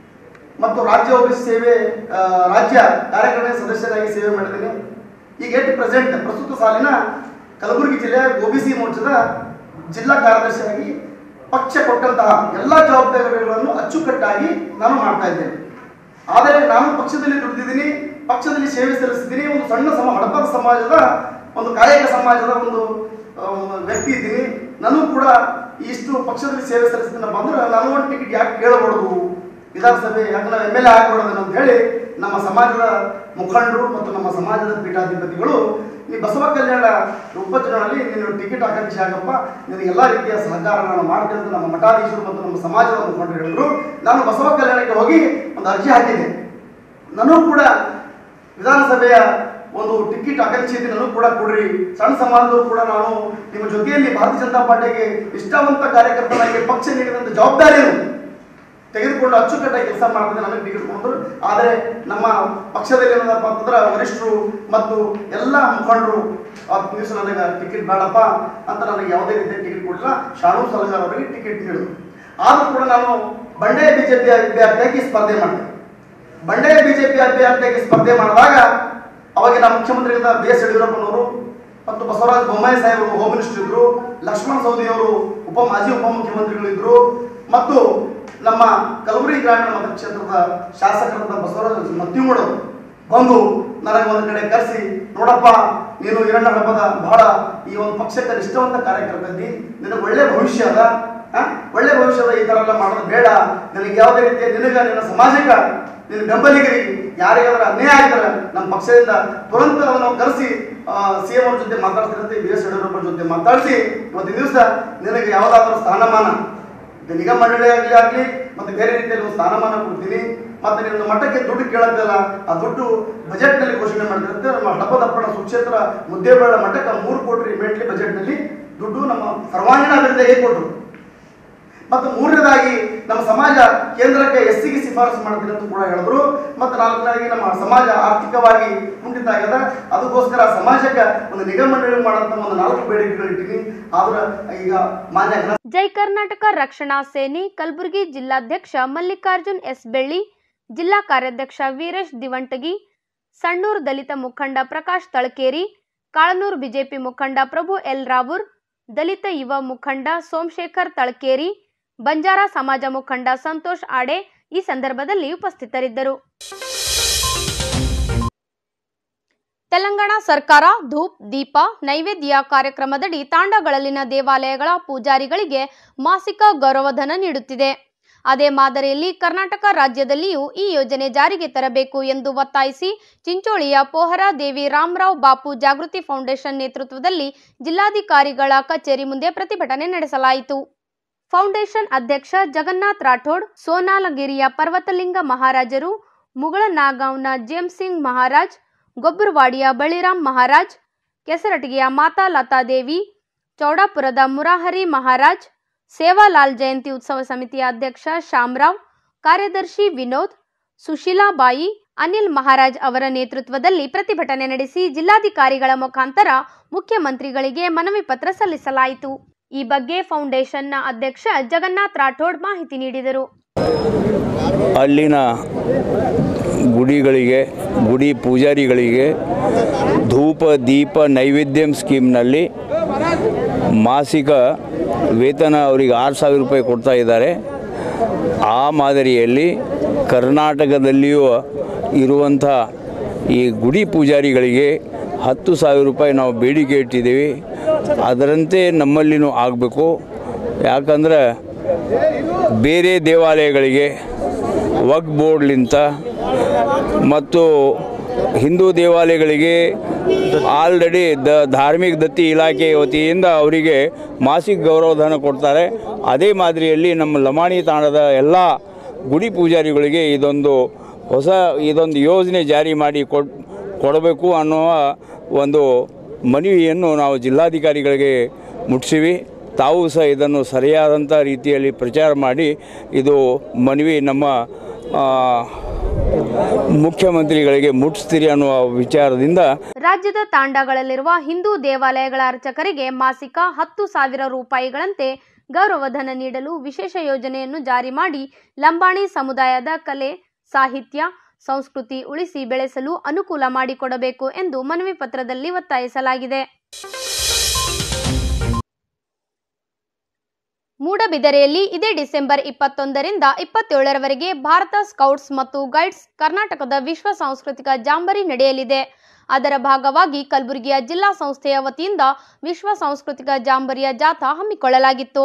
ಮತ್ತು ರಾಜ್ಯ ಒ ಬಿ ಸಿ ಸೇವೆ ಆ, ರಾಜ್ಯ ಕಾರ್ಯಕಾರಿ ಸದಸ್ಯನಾಗಿ ಸೇವೆ ಮಾಡಿದ್ದೇನೆ ಈಗ ಎಟ್ ಪ್ರೆಸೆಂಟ್ ಪ್ರಸ್ತುತ ಸಾಲಿನ ಕಲಬುರಗಿ ಜಿಲ್ಲೆಯ ಒ ಬಿ ಸಿ ಮೋರ್ಚಾದ ಜಿಲ್ಲಾ ಕಾರ್ಯದರ್ಶಿಯಾಗಿ ಪಕ್ಷ ಕೊಟ್ಟಂತಹ ಎಲ್ಲ ಜವಾಬ್ದಾರಿಗಳನ್ನು ಅಚ್ಚುಕಟ್ಟಾಗಿ ನಾನು ಮಾಡ್ತಾ ಇದ್ದೇನೆ ಆದರೆ ನಾನು ಪಕ್ಷದಲ್ಲಿ ದುಡಿದಿದ್ದೀನಿ ಪಕ್ಷದಲ್ಲಿ ಸೇವೆ ಸಲ್ಲಿಸಿದ್ದೀನಿ ಒಂದು ಸಣ್ಣ ಸಮ ಹಡಪದ ಸಮಾಜದ ಒಂದು ಕಾಯಕ ಸಮಾಜದ ಒಂದು ಆ, ವ್ಯಕ್ತಿ ಇದ್ದೀನಿ ನಾನು ಕೂಡ ಇಷ್ಟು ಪಕ್ಷದಲ್ಲಿ ಸೇವೆ ಸಲ್ಲಿಸ್ತೀನಪ್ಪ ಅಂದ್ರೆ ನಾನು ಒಂದು ಟಿಕೆಟ್ ಯಾಕೆ ಕೇಳಬಾರ್ದು ವಿಧಾನಸಭೆ ಯಾಕೆ ನಾವು ಎಮ್ ಎಲ್ ಎ ಆಗಬಾರ್ದು ಅಂತ ಹೇಳಿ ನಮ್ಮ ಸಮಾಜದ ಮುಖಂಡರು ಮತ್ತು ನಮ್ಮ ಸಮಾಜದ ಪೀಠಾಧಿಪತಿಗಳು ಈ ಬಸವ ಕಲ್ಯಾಣ ಉಪಚುನಾವಣೆಯಲ್ಲಿ ನೀನು ಟಿಕೆಟ್ ಆಕಾಂಕ್ಷಿ ಆಗಪ್ಪ ನಿನಗೆ ಎಲ್ಲ ರೀತಿಯ ಸಹಕಾರ ನಾನು ಮಾಡ್ತೇನೆ ಅಂತ ನಮ್ಮ ಮಠಾಧೀಶರು ಮತ್ತು ನಮ್ಮ ಸಮಾಜದ ಮುಖಂಡರು ಹೇಳಿದ್ರು ನಾನು ಬಸವ ಕಲ್ಯಾಣಕ್ಕೆ ಹೋಗಿ ಒಂದು ಅರ್ಜಿ ಹಾಕಿದೆ ನನಗೂ ಕೂಡ ವಿಧಾನಸಭೆಯ ಒಂದು ಟಿಕೆಟ್ ಆಕಾಂಕ್ಷಿ ಇದೆ ನನಗೂ ಕೂಡ ಕೊಡ್ರಿ ಸಣ್ಣ ಸಮಾಜದವರು ಕೂಡ ನಾನು ನಿಮ್ಮ ಜೊತೆಯಲ್ಲಿ ಭಾರತೀಯ ಜನತಾ ಪಾರ್ಟಿಗೆ ನಿಷ್ಠಾವಂತ ಕಾರ್ಯಕರ್ತನಾಗಿ ಪಕ್ಷ ನೀಡಿದಂಥ ಜವಾಬ್ದಾರಿಯನ್ನು ತೆಗೆದುಕೊಂಡು ಅಚ್ಚುಕಟ್ಟಾಗಿ ಕೆಲಸ ಮಾಡ್ತಿದ್ದೆ ನನಗೆ ಟಿಕೆಟ್ ಕೊಟ್ಟರು ಆದರೆ ನಮ್ಮ ಪಕ್ಷದಲ್ಲಿ ಏನದಪ್ಪ ಅಂತಂದ್ರೆ ವರಿಷ್ಠರು ಮತ್ತು ಎಲ್ಲ ಮುಖಂಡರು ಹತ್ತು ದಿವಸ ನನಗೆ ಟಿಕೆಟ್ ಬೇಡಪ್ಪ ಅಂತ ನನಗೆ ಯಾವುದೇ ರೀತಿಯ ಟಿಕೆಟ್ ಕೊಡಲಿಲ್ಲ ಶಾಣು ಸಲಗಾರ್ ಅವರಿಗೆ ಟಿಕೆಟ್ ನೀಡಿದ್ರು ಆದರೂ ಕೂಡ ನಾನು ಬಂಡೆ ಬಿಜೆಪಿ ಅಭ್ಯರ್ಥಿಯಾಗಿ ಸ್ಪರ್ಧೆ ಮಾಡಿದೆ ಬಂಡೆ ಬಿಜೆಪಿ ಅಭ್ಯರ್ಥಿಯಾಗಿ ಸ್ಪರ್ಧೆ ಮಾಡಿದಾಗ ಅವಾಗಿನ ಮುಖ್ಯಮಂತ್ರಿಗಳಾದ ಬಿ ಎಸ್ ಯಡಿಯೂರಪ್ಪನವರು ಮತ್ತು ಬಸವರಾಜ ಬೊಮ್ಮಾಯಿ ಸಾಹೇಬರು ಹೋಮ್ ಮಿನಿಸ್ಟರ್ ಇದ್ರು ಲಕ್ಷ್ಮಣ ಸವದಿಯವರು ಉಪ ಮಾಜಿ ಉಪಮುಖ್ಯಮಂತ್ರಿಗಳಿದ್ರು ಮತ್ತು ನಮ್ಮ ಕಲಬುರಗಿ ಗ್ರಾಮೀಣ ಮತಕ್ಷೇತ್ರದ ಶಾಸಕರಾದ ಬಸವರಾಜ ಮತ್ತಿಮೂಡರು ಬಂದು ನನಗೆ ಒಂದು ಕಡೆ ಕರೆಸಿ ನೋಡಪ್ಪ ನೀನು ಈರಣ್ಣ ಹಬ್ಬದ ಬಹಳ ಈ ಒಂದು ಪಕ್ಷಕ್ಕೆ ನಿಷ್ಠವಂತ ಕಾರ್ಯಕರ್ತ ಇದ್ದಿ ನಿನಗೆ ಒಳ್ಳೆ ಭವಿಷ್ಯ ಅದ ಆ? ಒಳ್ಳೆ ಭವಿಷ್ಯದ ಈ ತರ ಎಲ್ಲ ಮಾಡೋದು ಬೇಡ ನಿನಗೆ ಯಾವುದೇ ರೀತಿಯ ನಿನಗ ನಿನ್ನ ಸಮಾಜಕ್ಕೆ ನಿನ್ನ ಬೆಂಬಲಿಗರಿಗೆ ಯಾರಿಗಾದ್ರೂ ಅನ್ಯಾಯ ಆಗಿದ್ರೆ ನಮ್ಮ ಪಕ್ಷದಿಂದ ತುರಂತ ನಾವು ಕರೆಸಿ ಸಿ ಎಂ ಅವ್ರ ಜೊತೆ ಮಾತಾಡ್ತಿರಂತೆ ಬಿ ಎಸ್ ಯಡಿಯೂರಪ್ಪ ಜೊತೆ ಮಾತಾಡಿಸಿ ಇವತ್ತಿನ ದಿವಸ ನಿನಗೆ ಯಾವುದಾದ್ರೂ ಸ್ಥಾನಮಾನ ಇದು ನಿಗಮ ಮಂಡಳಿ ಆಗಲಿ ಆಗಲಿ ಮತ್ತೆ ಬೇರೆ ರೀತಿಯಲ್ಲಿ ಒಂದು ಸ್ಥಾನಮಾನ ಕೊಡ್ತೀನಿ ಮತ್ತೆ ನಿನ್ನ ಮಟ್ಟಕ್ಕೆ ದುಡ್ಡು ಕೇಳತ್ತಲ್ಲ ಆ ದುಡ್ಡು ಬಜೆಟ್ನಲ್ಲಿ ಘೋಷಣೆ ಮಾಡಿದಂತೆ ನಮ್ಮ ಹಡಪದಪ್ಪಣ ಸುಕ್ಷೇತ್ರ ಮುದ್ದೇಬೇಳ ಮಟ್ಟಕ್ಕೆ ಮೂರು ಕೋಟಿ ಇಮಿಡಿಯೇಟ್ಲಿ ಬಜೆಟ್ನಲ್ಲಿ ದುಡ್ಡು ನಮ್ಮ ಸರ್ವಾಂಗೀಣ ಅಭಿವೃದ್ಧಿಗೆ ಕೊಟ್ಟರು ಮತ್ತು ಮೂರನೇದಾಗಿ ನಮ್ಮ ಸಮಾಜ ಕೇಂದ್ರಕ್ಕೆ ಎಸ್ ಸಿಗೆ ಶಿಫಾರಸು ಮಾಡ್ತೀನಿ ಅಂತ ಕೂಡ ಹೇಳಿದ್ರು ಮತ್ತು ನಾಲ್ಕನೇದಾಗಿ ನಮ್ಮ ಸಮಾಜ ಆರ್ಥಿಕವಾಗಿ ಕುಂಠಿತ ಆಗ್ಯದ ಅದಕ್ಕೋಸ್ಕರ ಸಮಾಜಕ್ಕೆ ಒಂದು ನಿಗಮ ಮಂಡಳಿ ಮಾಡೋಂಥ ಒಂದು ನಾಲ್ಕು ಬೇಡಿಕೆಗಳು ಇಟ್ಟಿನಿ ಆದ್ರೆ ಈಗ ಮಾನ್ಯ ಘನ ಜೈ ಕರ್ನಾಟಕ ರಕ್ಷಣಾ ಸೇನೆ ಕಲಬುರಗಿ ಜಿಲ್ಲಾಧ್ಯಕ್ಷ ಮಲ್ಲಿಕಾರ್ಜುನ್ ಎಸ್ ಬೆಳ್ಳಿ ಜಿಲ್ಲಾ ಕಾರ್ಯಾಧ್ಯಕ್ಷ ವೀರೇಶ್ ದಿವಂಟಗಿ ಸಣ್ಣೂರು ದಲಿತ ಮುಖಂಡ ಪ್ರಕಾಶ್ ತಳಕೇರಿ ಕಾಳನೂರು ಬಿಜೆಪಿ ಮುಖಂಡ ಪ್ರಭು ಎಲ್ ರಾವೂರ್ ದಲಿತ ಯುವ ಮುಖಂಡ ಸೋಮಶೇಖರ್ ತಳಕೇರಿ ಬಂಜಾರ ಸಮಾಜ ಮುಖಂಡ ಸಂತೋಷ್ ಆಡೆ ಈ ಸಂದರ್ಭದಲ್ಲಿ ಉಪಸ್ಥಿತರಿದ್ದರು ತೆಲಂಗಾಣ ಸರ್ಕಾರ ಧೂಪ್ ದೀಪ ನೈವೇದ್ಯ ಕಾರ್ಯಕ್ರಮದಡಿ ತಾಂಡಗಳಲ್ಲಿನ ದೇವಾಲಯಗಳ ಪೂಜಾರಿಗಳಿಗೆ ಮಾಸಿಕ ಗೌರವಧನ ನೀಡುತ್ತಿದೆ ಅದೇ ಮಾದರಿಯಲ್ಲಿ ಕರ್ನಾಟಕ ರಾಜ್ಯದಲ್ಲಿಯೂ ಈ ಯೋಜನೆ ಜಾರಿಗೆ ತರಬೇಕು ಎಂದು ಒತ್ತಾಯಿಸಿ ಚಿಂಚೋಳಿಯ ಪೋಹರಾ ದೇವಿ ರಾಮರಾವ್ ಬಾಪು ಜಾಗೃತಿ ಫೌಂಡೇಶನ್ ನೇತೃತ್ವದಲ್ಲಿ ಜಿಲ್ಲಾಧಿಕಾರಿಗಳ ಕಚೇರಿ ಮುಂದೆ ಪ್ರತಿಭಟನೆ ನಡೆಸಲಾಯಿತು ಫೌಂಡೇಶನ್ ಅಧ್ಯಕ್ಷ ಜಗನ್ನಾಥ್ ರಾಠೋಡ್ ಸೋನಾಲಗಿರಿಯ ಪರ್ವತಲಿಂಗ ಮಹಾರಾಜರು ಮುಗಳನಾಗಾಂವ್ನ ಜೇಮ್ಸ್ ಸಿಂಗ್ ಮಹಾರಾಜ್ ಗೊಬ್ಬರವಾಡಿಯ ಬಳಿರಾಮ್ ಮಹಾರಾಜ್ ಕೆಸರಟಗಿಯ ಮಾತಾ ಲತಾದೇವಿ ಚೌಡಾಪುರದ ಮುರಾಹರಿ ಮಹಾರಾಜ್ ಸೇವಾಲಾಲ್ ಜಯಂತಿ ಉತ್ಸವ ಸಮಿತಿಯ ಅಧ್ಯಕ್ಷ ಶ್ಯಾಮರಾವ್ ಕಾರ್ಯದರ್ಶಿ ವಿನೋದ್ ಸುಶೀಲಾಬಾಯಿ ಅನಿಲ್ ಮಹಾರಾಜ್ ಅವರ ನೇತೃತ್ವದಲ್ಲಿ ಪ್ರತಿಭಟನೆ ನಡೆಸಿ ಜಿಲ್ಲಾಧಿಕಾರಿಗಳ ಮುಖಾಂತರ ಮುಖ್ಯಮಂತ್ರಿಗಳಿಗೆ ಮನವಿ ಪತ್ರ ಸಲ್ಲಿಸಲಾಯಿತು ಈ ಬಗ್ಗೆ ಫೌಂಡೇಶನ್ನ ಅಧ್ಯಕ್ಷ ಜಗನ್ನಾಥ್ ರಾಠೋಡ್ ಮಾಹಿತಿ ನೀಡಿದರು ಅಲ್ಲಿನ ಗುಡಿಗಳಿಗೆ ಗುಡಿ ಪೂಜಾರಿಗಳಿಗೆ ಧೂಪ ದೀಪ ನೈವೇದ್ಯಂ ಸ್ಕೀಮ್ನಲ್ಲಿ ಮಾಸಿಕ ವೇತನ ಅವರಿಗೆ ಆರು ಸಾವಿರ ರೂಪಾಯಿ ಕೊಡ್ತಾ ಇದ್ದಾರೆ ಆ ಮಾದರಿಯಲ್ಲಿ ಕರ್ನಾಟಕದಲ್ಲಿಯೂ ಇರುವಂಥ ಈ ಗುಡಿ ಪೂಜಾರಿಗಳಿಗೆ ಹತ್ತು ಸಾವಿರ ರೂಪಾಯಿ ನಾವು ಬೇಡಿಕೆ ಇಟ್ಟಿದ್ದೀವಿ ಅದರಂತೆ ನಮ್ಮಲ್ಲಿನೂ ಆಗಬೇಕು ಯಾಕಂದ್ರೆ ಬೇರೆ ದೇವಾಲಯಗಳಿಗೆ ವಕ್ ಬೋರ್ಡ್ಲಿಂತ ಮತ್ತು ಹಿಂದೂ ದೇವಾಲಯಗಳಿಗೆ ಆಲ್ರೆಡಿ ದ ಧಾರ್ಮಿಕ ದತ್ತಿ ಇಲಾಖೆ ವತಿಯಿಂದ ಅವರಿಗೆ ಮಾಸಿಕ ಗೌರವಧನ ಕೊಡ್ತಾರೆ ಅದೇ ಮಾದರಿಯಲ್ಲಿ ನಮ್ಮ ಲಮಾಣಿ ತಾಣದ ಎಲ್ಲ ಗುಡಿ ಪೂಜಾರಿಗಳಿಗೆ ಇದೊಂದು ಹೊಸ ಇದೊಂದು ಯೋಜನೆ ಜಾರಿ ಮಾಡಿ ಕೊಡ್ ಕೊಡಬೇಕು ಅನ್ನುವ ಒಂದು ಮನವಿಯನ್ನು ನಾವು ಜಿಲ್ಲಾಧಿಕಾರಿಗಳಿಗೆ ಮುಟ್ಟಿಸಿವಿ ತಾವು ಸಹ ಇದನ್ನು ಸರಿಯಾದಂಥ ರೀತಿಯಲ್ಲಿ ಪ್ರಚಾರ ಮಾಡಿ ಇದು ಮನವಿ ನಮ್ಮ ಆ, ಮುಖ್ಯಮಂತ್ರಿಗಳಿಗೆ ಮುಟ್ಟಿಸ್ತೀರಿ ಅನ್ನುವ ವಿಚಾರದಿಂದ ರಾಜ್ಯದ ತಾಂಡಗಳಲ್ಲಿರುವ ಹಿಂದೂ ದೇವಾಲಯಗಳ ಅರ್ಚಕರಿಗೆ ಮಾಸಿಕ ಹತ್ತು ಸಾವಿರ ರೂಪಾಯಿಗಳಂತೆ ಗೌರವಧನ ನೀಡಲು ವಿಶೇಷ ಯೋಜನೆಯನ್ನು ಜಾರಿ ಮಾಡಿ ಲಂಬಾಣಿ ಸಮುದಾಯದ ಕಲೆ ಸಾಹಿತ್ಯ ಸಂಸ್ಕೃತಿ ಉಳಿಸಿ ಬೆಳೆಸಲು ಅನುಕೂಲ ಮಾಡಿಕೊಡಬೇಕು ಎಂದು ಮನವಿ ಪತ್ರದಲ್ಲಿ ಒತ್ತಾಯಿಸಲಾಗಿದೆ ಮೂಡಬಿದರೆಯಲ್ಲಿ ಇದೇ ಡಿಸೆಂಬರ್ ಇಪ್ಪತ್ತೊಂದರಿಂದ ಇಪ್ಪತ್ತೇಳರವರೆಗೆ ಭಾರತ ಸ್ಕೌಟ್ಸ್ ಮತ್ತು ಗೈಡ್ಸ್ ಕರ್ನಾಟಕದ ವಿಶ್ವ ಸಾಂಸ್ಕೃತಿಕ ಜಾಂಬರಿ ನಡೆಯಲಿದೆ ಅದರ ಭಾಗವಾಗಿ ಕಲಬುರಗಿಯ ಜಿಲ್ಲಾ ಸಂಸ್ಥೆಯ ವತಿಯಿಂದ ವಿಶ್ವ ಸಾಂಸ್ಕೃತಿಕ ಜಾಂಬರಿಯ ಜಾಥಾ ಹಮ್ಮಿಕೊಳ್ಳಲಾಗಿತ್ತು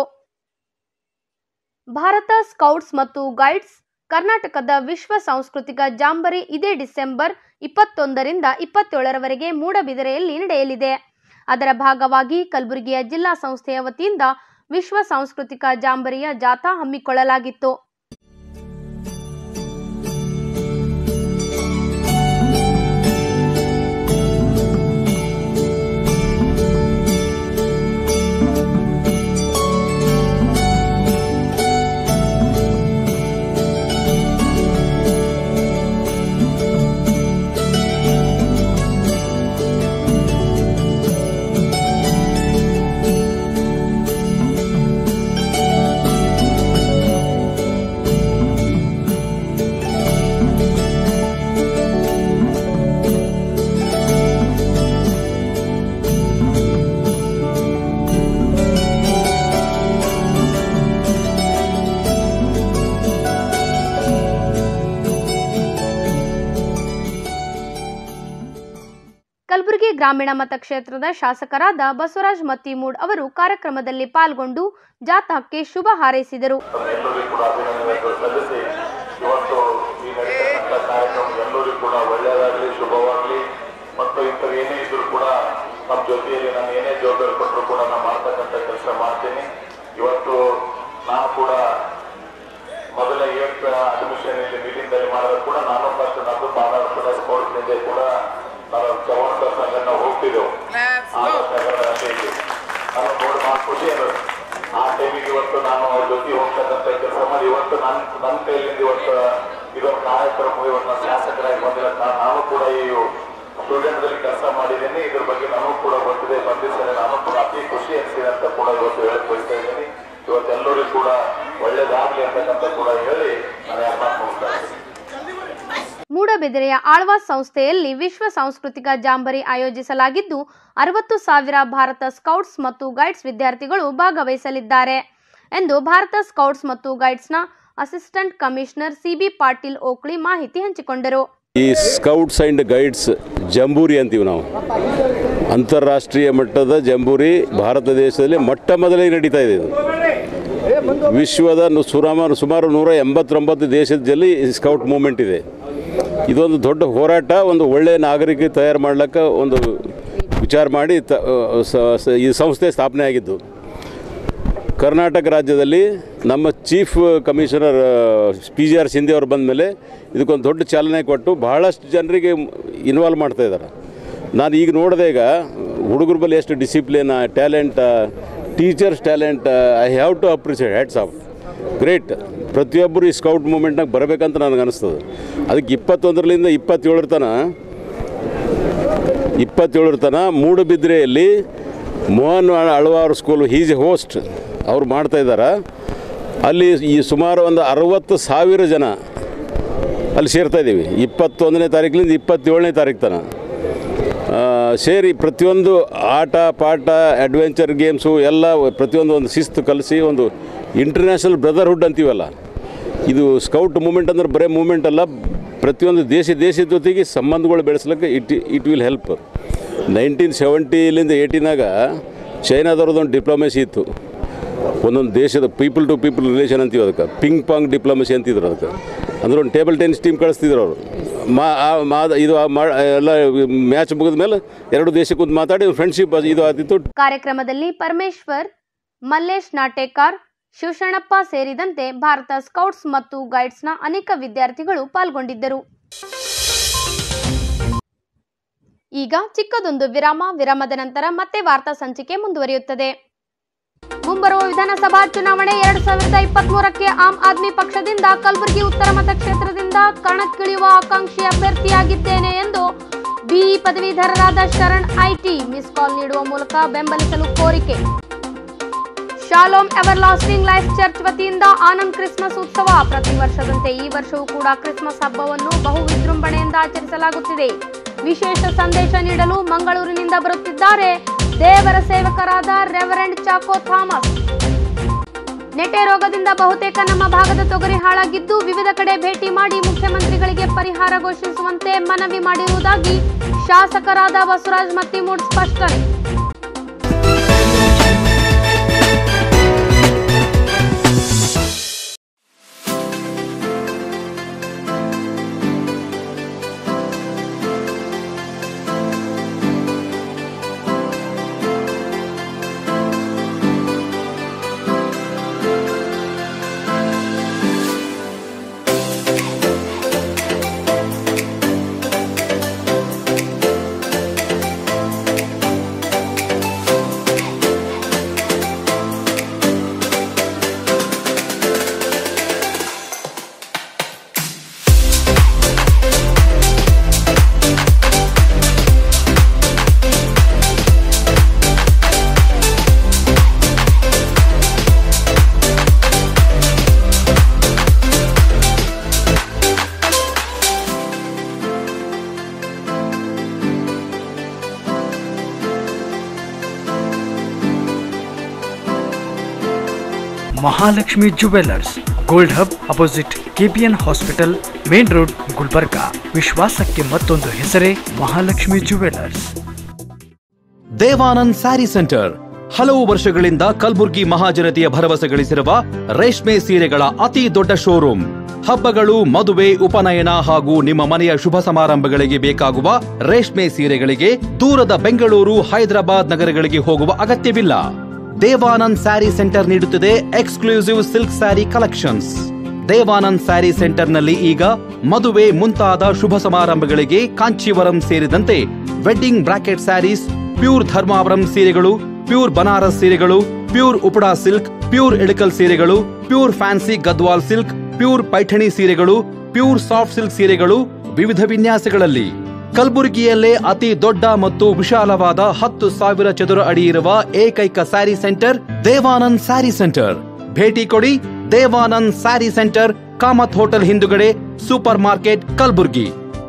ಭಾರತ ಸ್ಕೌಟ್ಸ್ ಮತ್ತು ಗೈಡ್ಸ್ ಕರ್ನಾಟಕದ ವಿಶ್ವ ಸಾಂಸ್ಕೃತಿಕ ಜಾಂಬರಿ ಇದೇ ಡಿಸೆಂಬರ್ ಇಪ್ಪತ್ತೊಂದರಿಂದ ಇಪ್ಪತ್ತೇಳರವರೆಗೆ ಮೂಡಬಿದಿರೆಯಲ್ಲಿ ನಡೆಯಲಿದೆ ಅದರ ಭಾಗವಾಗಿ ಕಲಬುರಗಿಯ ಜಿಲ್ಲಾ ಸಂಸ್ಥೆಯ ವತಿಯಿಂದ ವಿಶ್ವ ಸಾಂಸ್ಕೃತಿಕ ಜಾಂಬರಿಯ ಜಾಥಾ ಹಮ್ಮಿಕೊಳ್ಳಲಾಗಿತ್ತು ಕಲಬುರಗಿ ಗ್ರಾಮೀಣ ಮತಕ್ಷೇತ್ರದ ಶಾಸಕರಾದ ಬಸವರಾಜ್ ಮತ್ತಿಮೂಡ್ ಅವರು ಕಾರ್ಯಕ್ರಮದಲ್ಲಿ ಪಾಲ್ಗೊಂಡು ಜಾಥಾಕ್ಕೆ ಶುಭ ಹಾರೈಸಿದರು ಎಲ್ಲರಿಗೂ ಕೂಡ ಅಭಿನಂದನೆಗಳು ಸಲ್ಲಿಸಿ ಇವತ್ತು ಈ ನಡೀತಕ್ಕಂಥ ಕಾರ್ಯಕ್ರಮ ಎಲ್ಲರಿಗೂ ಕೂಡ ಒಳ್ಳೆಯದಾಗಲಿ ಶುಭವಾಗಲಿ ಮತ್ತು ಇಂಥವು ಏನೇ ಇದ್ರೂ ಕೂಡ ನಮ್ಮ ಜೊತೆಯಲ್ಲಿ ನಾನು ಏನೇ ಜವಾಬ್ದಾರಿ ಕೊಟ್ಟರು ಕೂಡ ನಾನು ಮಾಡ್ತಕ್ಕಂಥ ಕೆಲಸ ಮಾಡ್ತೀನಿ ಇವತ್ತು ನಾನು ಕೂಡ ಮೊದಲ ಏಟ್ ಅಡ್ಮಿಷನ್ ಇಲ್ಲಿ ಮೀಟಿಂಗ್ದಲ್ಲಿ ಮಾಡಿದ್ರು ಕೂಡ ನಾನು ಫಸ್ಟ್ ನನ್ನದು ಬಾಳ ಕೂಡ ಸ್ಪೋರ್ಟ್ಸ್ನಿಂದ ಕೂಡ ನಾನು ಚವಾಣ ಸಂಘಟನೆ ಹೋಗ್ತಿದ್ದೆವು ಆ ಸಂಘಟನೆಯಲ್ಲಿ ನಾನು ನೋಡಿ ಮಾಡಿ ಖುಷಿ ಅನ್ನೋದು ಆ ಟೈಮಿಗೆ ಇವತ್ತು ನಾನು ಅವ್ರ ಜೊತೆ ಹೋಗ್ತಕ್ಕಂಥ ಕೆಲಸ ಮಾಡಿ ಇವತ್ತು ನನ್ನ ನನ್ನ ಕೈಲಿಂದ ಇವತ್ತು ಇದೊಂದು ಕಾರ್ಯಕ್ರಮ ಇವತ್ತು ನಾನು ಶಾಸಕರಾಗಿ ಬಂದಿರೋ ಕಾರಣ ನಾನು ಕೂಡ ಈ ಸ್ಟೂಡೆಂಟ್ದಲ್ಲಿ ಕೆಲಸ ಮಾಡಿದ್ದೀನಿ ಇದ್ರ ಬಗ್ಗೆ ನಾನು ಕೂಡ ಗೊತ್ತಿದೆ ಬಂದಿದ್ದೇನೆ ನಾನು ಕೂಡ ಅತಿ ಖುಷಿ ಅನಿಸಿದೆ ಅಂತ ಕೂಡ ಇವತ್ತು ಹೇಳಕ್ ಬಯಸ್ತಾ ಇದ್ದೀನಿ ಇವತ್ತೆಲ್ಲರಿಗೂ ಕೂಡ ಒಳ್ಳೇದಾಗ್ಲಿ ಅಂತಕ್ಕಂಥ ಕೂಡ ಹೇಳಿ ನಾನು ಯಾಕೆ ಮುಗಿಸ್ತಾ ಇದ್ದೀನಿ ಮೂಡಬಿದಿರೆಯ ಆಳ್ವಾಸ್ ಸಂಸ್ಥೆಯಲ್ಲಿ ವಿಶ್ವ ಸಾಂಸ್ಕೃತಿಕ ಜಾಂಬರಿ ಆಯೋಜಿಸಲಾಗಿದ್ದು ಅರವತ್ತು ಸಾವಿರ ಭಾರತ ಸ್ಕೌಟ್ಸ್ ಮತ್ತು ಗೈಡ್ಸ್ ವಿದ್ಯಾರ್ಥಿಗಳು ಭಾಗವಹಿಸಲಿದ್ದಾರೆ ಎಂದು ಭಾರತ ಸ್ಕೌಟ್ಸ್ ಮತ್ತು ಗೈಡ್ಸ್ನ assistant commissioner CB Patil Okli ಮಾಹಿತಿ ಹಂಚಿಕೊಂಡರು ಈ ಸ್ಕೌಟ್ಸ್ ಆ್ಯಂಡ್ ಗೈಡ್ಸ್ ಜಂಬೂರಿ ಅಂತೀವಿ ನಾವು ಅಂತಾರಾಷ್ಟ್ರೀಯ ಮಟ್ಟದ ಜಂಬೂರಿ ಭಾರತ ದೇಶದಲ್ಲಿ ಮೊಟ್ಟ ಮೊದಲಿಗೆ ನಡೀತಾ ಇದೆ ಇದು ವಿಶ್ವದ ನು- ಸುಮಾರು ಸುಮಾರು ನೂರ ಎಂಬತ್ತೊಂಬತ್ತು ದೇಶದಲ್ಲಿ ಈ ಸ್ಕೌಟ್ ಮೂಮೆಂಟ್ ಇದೆ ಇದೊಂದು ದೊಡ್ಡ ಹೋರಾಟ ಒಂದು ಒಳ್ಳೆಯ ನಾಗರಿಕ ತಯಾರು ಮಾಡ್ಲಿಕ್ಕೆ ಒಂದು ವಿಚಾರ ಮಾಡಿ ತ ಸ- ಸ- ಈ ಸಂಸ್ಥೆ ಸ್ಥಾಪನೆ ಆಗಿದ್ದು ಕರ್ನಾಟಕ ರಾಜ್ಯದಲ್ಲಿ ನಮ್ಮ chief commissioner P G R Shinde ಅವರು ಬಂದ ಮೇಲೆ ಇದಕ್ಕೊಂದು ದೊಡ್ಡ ಚಾಲನೆ ಕೊಟ್ಟು ಬಹಳಷ್ಟು ಜನರಿಗೆ ಇನ್ವಾಲ್ವ್ ಮಾಡ್ತಾ ಇದ್ದಾರೆ ನಾನು ಈಗ ನೋಡಿದೆ ಈಗ ಹುಡುಗರ ಬಳಿ ಎಷ್ಟು discipline talent teachers talent I have to appreciate hats off great ಪ್ರತಿಯೊಬ್ಬರು ಈ ಸ್ಕೌಟ್ ಮೂಮೆಂಟ್ನಾಗ ಬರಬೇಕಂತ ನನಗೆ ಅನಿಸ್ತದೆ ಅದಕ್ಕೆ ಇಪ್ಪತ್ತೊಂದರಲ್ಲಿಂದ ಇಪ್ಪತ್ತೇಳರ ತನ ಇಪ್ಪತ್ತೇಳರ ತನ ಮೂಡುಬಿದ್ರೆಯಲ್ಲಿ Mohan Alvar school he's a host ಅವ್ರು ಮಾಡ್ತಾ ಇದ್ದಾರೆ ಅಲ್ಲಿ ಈ ಸುಮಾರು ಒಂದು ಅರವತ್ತು ಸಾವಿರ ಜನ ಅಲ್ಲಿ ಸೇರ್ತಾ ಇದ್ದೀವಿ ಇಪ್ಪತ್ತೊಂದನೇ ತಾರೀಕಿನಿಂದ ಇಪ್ಪತ್ತೇಳನೇ ತಾರೀಕು ತನ ಆ, ಸೇರಿ ಪ್ರತಿಯೊಂದು ಆಟ ಪಾಠ ಅಡ್ವೆಂಚರ್ ಗೇಮ್ಸು ಎಲ್ಲ ಪ್ರತಿಯೊಂದು ಒಂದು ಶಿಸ್ತು ಕಲಿಸಿ ಒಂದು ಇಂಟರ್ನ್ಯಾಷನಲ್ ಬ್ರದರ್ಹುಡ್ ಅಂತೀವಲ್ಲ ಇದು ಸ್ಕೌಟ್ ಮೂಮೆಂಟ್ ಅಂದ್ರೆ ಬರೀ ಮೂಮೆಂಟ್ ಅಲ್ಲ ಪ್ರತಿಯೊಂದು ದೇಶ ದೇಶದ ಜೊತೆಗೆ ಸಂಬಂಧಗಳು ಬೆಳೆಸ್ಲಿಕ್ಕೆ it it will help nineteen ಸೆವೆಂಟಿಲಿಂದ ಏಯ್ಟೀನಾಗ ಚೈನಾದವ್ರದ್ದೊಂದು ಡಿಪ್ಲೊಮೆಸಿ ಇತ್ತು ಒಂದೊಂದು ದೇಶದ ಪೀಪಲ್ ಟು ಪೀಪಲ್ ರಿಲೇಷನ್ ಅಂತೀವಿ ಅದಕ್ಕೆ ಪಿಂಗ್ ಪಾಂಗ್ ಡಿಪ್ಲೊಮಸಿ ಅಂತಿದ್ರು ಅದಕ್ಕೆ ಅಂದ್ರೆ ಒಂದು ಟೇಬಲ್ ಟೆನ್ನಿಸ್ ಟೀಮ್ ಕಳಿಸ್ತಿದ್ರು ಅವರು ಮಾ ಆ ಮಾ ಇದು ಆ ಮಾ ಎಲ್ಲ ಮ್ಯಾಚ್ ಮುಗಿದ ಮೇಲೆ ಎರಡು ದೇಶಕ್ಕೆ ಕೂತು ಮಾತಾಡಿ ಫ್ರೆಂಡ್ಶಿಪ್ ಇದು ಆದಿತ್ತು ಕಾರ್ಯಕ್ರಮದಲ್ಲಿ ಪರಮೇಶ್ವರ್ ಮಲ್ಲೇಶ್ ನಾಟೇಕರ್ ಶಿವಶರಣಪ್ಪ ಸೇರಿದಂತೆ ಭಾರತ ಸ್ಕೌಟ್ಸ್ ಮತ್ತು ಗೈಡ್ಸ್ನ ಅನೇಕ ವಿದ್ಯಾರ್ಥಿಗಳು ಪಾಲ್ಗೊಂಡಿದ್ದರು ಈಗ ಚಿಕ್ಕದೊಂದು ವಿರಾಮ ವಿರಾಮದ ನಂತರ ಮತ್ತೆ ವಾರ್ತಾ ಸಂಚಿಕೆ ಮುಂದುವರಿಯುತ್ತದೆ ಮುಂಬರುವ ವಿಧಾನಸಭಾ ಚುನಾವಣೆ ಎರಡ್ ಸಾವಿರದ ಇಪ್ಪತ್ತ್ ಮೂರಕ್ಕೆ ಆಮ್ ಆದ್ಮಿ ಪಕ್ಷದಿಂದ ಕಲಬುರಗಿ ಉತ್ತರ ಮತಕ್ಷೇತ್ರದಿಂದ ಕಣಕ್ಕಿಳಿಯುವ ಆಕಾಂಕ್ಷಿ ಅಭ್ಯರ್ಥಿಯಾಗಿದ್ದೇನೆ ಎಂದು ಬಿಇ ಪದವೀಧರರಾದ ಶರಣ್ ಐಟಿ ಮಿಸ್ ಕಾಲ್ ನೀಡುವ ಮೂಲಕ ಬೆಂಬಲಿಸಲು ಕೋರಿಕೆ Shalom everlasting life church ವತಿಯಿಂದ ಆನಂದ್ ಕ್ರಿಸ್ಮಸ್ ಉತ್ಸವ ಪ್ರತಿ ವರ್ಷದಂತೆ ಈ ವರ್ಷವೂ ಕೂಡ ಕ್ರಿಸ್ಮಸ್ ಹಬ್ಬವನ್ನು ಬಹು ವಿಜೃಂಭಣೆಯಿಂದ ಆಚರಿಸಲಾಗುತ್ತಿದೆ ವಿಶೇಷ ಸಂದೇಶ ನೀಡಲು ಮಂಗಳೂರಿನಿಂದ ಬರುತ್ತಿದ್ದಾರೆ ದೇವರ ಸೇವಕರಾದ ರೆವರೆಂಡ್ ಚಾಕೋ ಥಾಮಸ್ ನೆಟೆ ರೋಗದಿಂದ ಬಹುತೇಕ ನಮ್ಮ ಭಾಗದ ತೊಗರಿ ಹಾಳಾಗಿದ್ದು ವಿವಿಧ ಕಡೆ ಭೇಟಿ ಮಾಡಿ ಮುಖ್ಯಮಂತ್ರಿಗಳಿಗೆ ಪರಿಹಾರ ಘೋಷಿಸುವಂತೆ ಮನವಿ ಮಾಡಿರುವುದಾಗಿ ಶಾಸಕರಾದ ಬಸವರಾಜ್ ಮತ್ತಿಮೂಡ್ ಸ್ಪಷ್ಟನೆ Mahalakshmi jewellers gold hub opposite KPN hospital main road Gulbarga ವಿಶ್ವಾಸಕ್ಕೆ ಮತ್ತೊಂದು ಹೆಸರೇ ಮಹಾಲಕ್ಷ್ಮಿ ಜುವೆಲ್ಲರ್ಸ್ ದೇವಾನಂದ್ ಸ್ಯಾರಿ ಸೆಂಟರ್ ಹಲವು ವರ್ಷಗಳಿಂದ ಕಲ್ಬುರ್ಗಿ ಮಹಾಜನತೆಯ ಭರವಸೆ ಗಳಿಸಿರುವ ರೇಷ್ಮೆ ಸೀರೆಗಳ ಅತಿ ದೊಡ್ಡ ಶೋರೂಮ್ ಹಬ್ಬಗಳು ಮದುವೆ ಉಪನಯನ ಹಾಗೂ ನಿಮ್ಮ ಮನೆಯ ಶುಭ ಸಮಾರಂಭಗಳಿಗೆ ಬೇಕಾಗುವ ರೇಷ್ಮೆ ಸೀರೆಗಳಿಗೆ ದೂರದ ಬೆಂಗಳೂರು ಹೈದರಾಬಾದ್ ನಗರಗಳಿಗೆ ಹೋಗುವ ಅಗತ್ಯವಿಲ್ಲ ದೇವಾನಂದ್ ಸ್ಯಾರಿ ಸೆಂಟರ್ ನೀಡುತ್ತಿದೆ exclusive silk sari collections Devanand sari ಸೆಂಟರ್ನಲ್ಲಿ ಈಗ ಮದುವೆ ಮುಂತಾದ ಶುಭ ಸಮಾರಂಭಗಳಿಗೆ ಕಾಂಚೀವರಂ ಸೇರಿದಂತೆ wedding bracket saris pure Dharmavaram ಸೀರೆಗಳು ಪ್ಯೂರ್ ಬನಾರಸ್ ಸೀರೆಗಳು pure Uppada silk pure Ilkal ಸೀರೆಗಳು pure fancy Gadwal silk pure Paithani ಸೀರೆಗಳು ಪ್ಯೂರ್ ಸಾಫ್ಟ್ ಸಿಲ್ಕ್ ಸೀರೆಗಳು ವಿವಿಧ ವಿನ್ಯಾಸಗಳಲ್ಲಿ ಕಲಬುರಗಿಯಲ್ಲೇ ಅತಿ ದೊಡ್ಡ ಮತ್ತು ವಿಶಾಲವಾದ ಹತ್ತು ಸಾವಿರ ಚದುರ ಅಡಿ ಇರುವ ಏಕೈಕ ಸ್ಯಾರಿ ಸೆಂಟರ್ ದೇವಾನಂದ್ ಸ್ಯಾರಿ ಸೆಂಟರ್ ಭೇಟಿ ಕೊಡಿ ದೇವಾನಂದ್ ಸ್ಯಾರಿ ಸೆಂಟರ್ ಕಾಮತ್ ಹೋಟೆಲ್ ಹಿಂದುಗಡೆ ಸೂಪರ್ ಮಾರ್ಕೆಟ್ ಕಲಬುರ್ಗಿ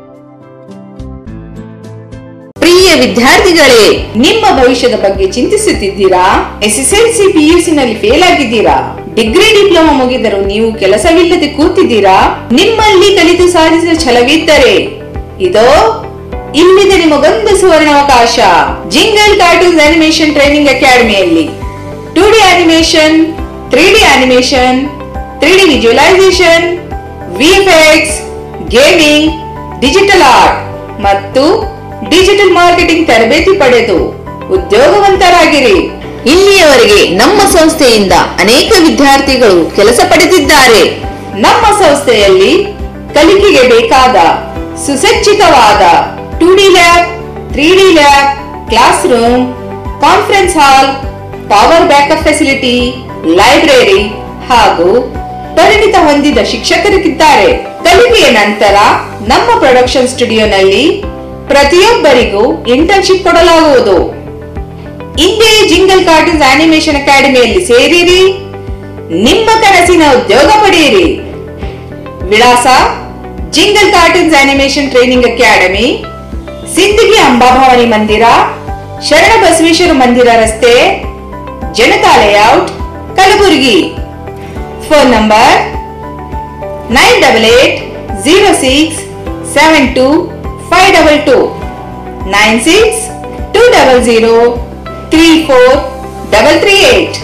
ಪ್ರಿಯ ವಿದ್ಯಾರ್ಥಿಗಳೇ ನಿಮ್ಮ ಭವಿಷ್ಯದ ಬಗ್ಗೆ ಚಿಂತಿಸುತ್ತಿದ್ದೀರಾ ಎಸ್ಎಸ್ಎಲ್ಸಿ ಪಿಯುಸಿ ನಲ್ಲಿ ಫೇಲ್ ಆಗಿದ್ದೀರಾ ಡಿಗ್ರಿ ಡಿಪ್ಲೊಮಾ ಮುಗಿದರೂ ನೀವು ಕೆಲಸವಿಲ್ಲದೆ ಕೂತಿದ್ದೀರಾ ನಿಮ್ಮಲ್ಲಿ ಕಲಿತು ಸಾಧಿಸಿದ ಛಲವಿದ್ದರೆ ಇದೋ ಇಲ್ಲಿದೆ ನಿಮಗೊಂದು ಸುವರ್ಣಾವಕಾಶ ಜಿಂಗಲ್ ಕಾರ್ಟೂನ್ಸ್ ಅನಿಮೇಷನ್ ಟ್ರೈನಿಂಗ್ ಅಕಾಡೆಮಿಯಲ್ಲಿ two D animation three D animation three D visualisation VFX gaming digital art ಮತ್ತು ಡಿಜಿಟಲ್ ಮಾರ್ಕೆಟಿಂಗ್ ತರಬೇತಿ ಪಡೆದು ಉದ್ಯೋಗವಂತರಾಗಿರಿ ಇಲ್ಲಿಯವರೆಗೆ ನಮ್ಮ ಸಂಸ್ಥೆಯಿಂದ ಅನೇಕ ವಿದ್ಯಾರ್ಥಿಗಳು ಕೆಲಸ ಪಡೆದಿದ್ದಾರೆ ನಮ್ಮ ಸಂಸ್ಥೆಯಲ್ಲಿ ಕಲಿಕೆಗೆ ಬೇಕಾದ ಸುಸಜ್ಜಿತವಾದ two D lab three D lab class room conference hall power backup facility library ಹಾಗೂ ಪರಿಣಿತ ಹೊಂದಿದ ಶಿಕ್ಷಕರಿದ್ದಾರೆ ಕಲಿಕೆಯ ನಂತರ ನಮ್ಮ ಪ್ರೊಡಕ್ಷನ್ ಸ್ಟುಡಿಯೋನಲ್ಲಿ ಪ್ರತಿಯೊಬ್ಬರಿಗೂ ಇಂಟರ್ನ್ಶಿಪ್ ಕೊಡಲಾಗುವುದು ಇಂದೇ ಜಿಂಗಲ್ ಕಾರ್ಟೂನ್ಸ್ ಆನಿಮೇಷನ್ ಅಕಾಡೆಮಿಯಲ್ಲಿ ಸೇರಿರಿ ನಿಮ್ಮ ಕನಸಿನ ಉದ್ಯೋಗ ಪಡೆಯಿರಿ ವಿಳಾಸ jingle cartoons animation training academy Sindagi Ambabhavani ಮಂದಿರ ಶರಣ ಬಸವೇಶ್ವರ ಮಂದಿರ ರಸ್ತೆ Janata layout Kalaburagi phone number nine double eight zero six seven two five double two nine six two double zero three four double three eight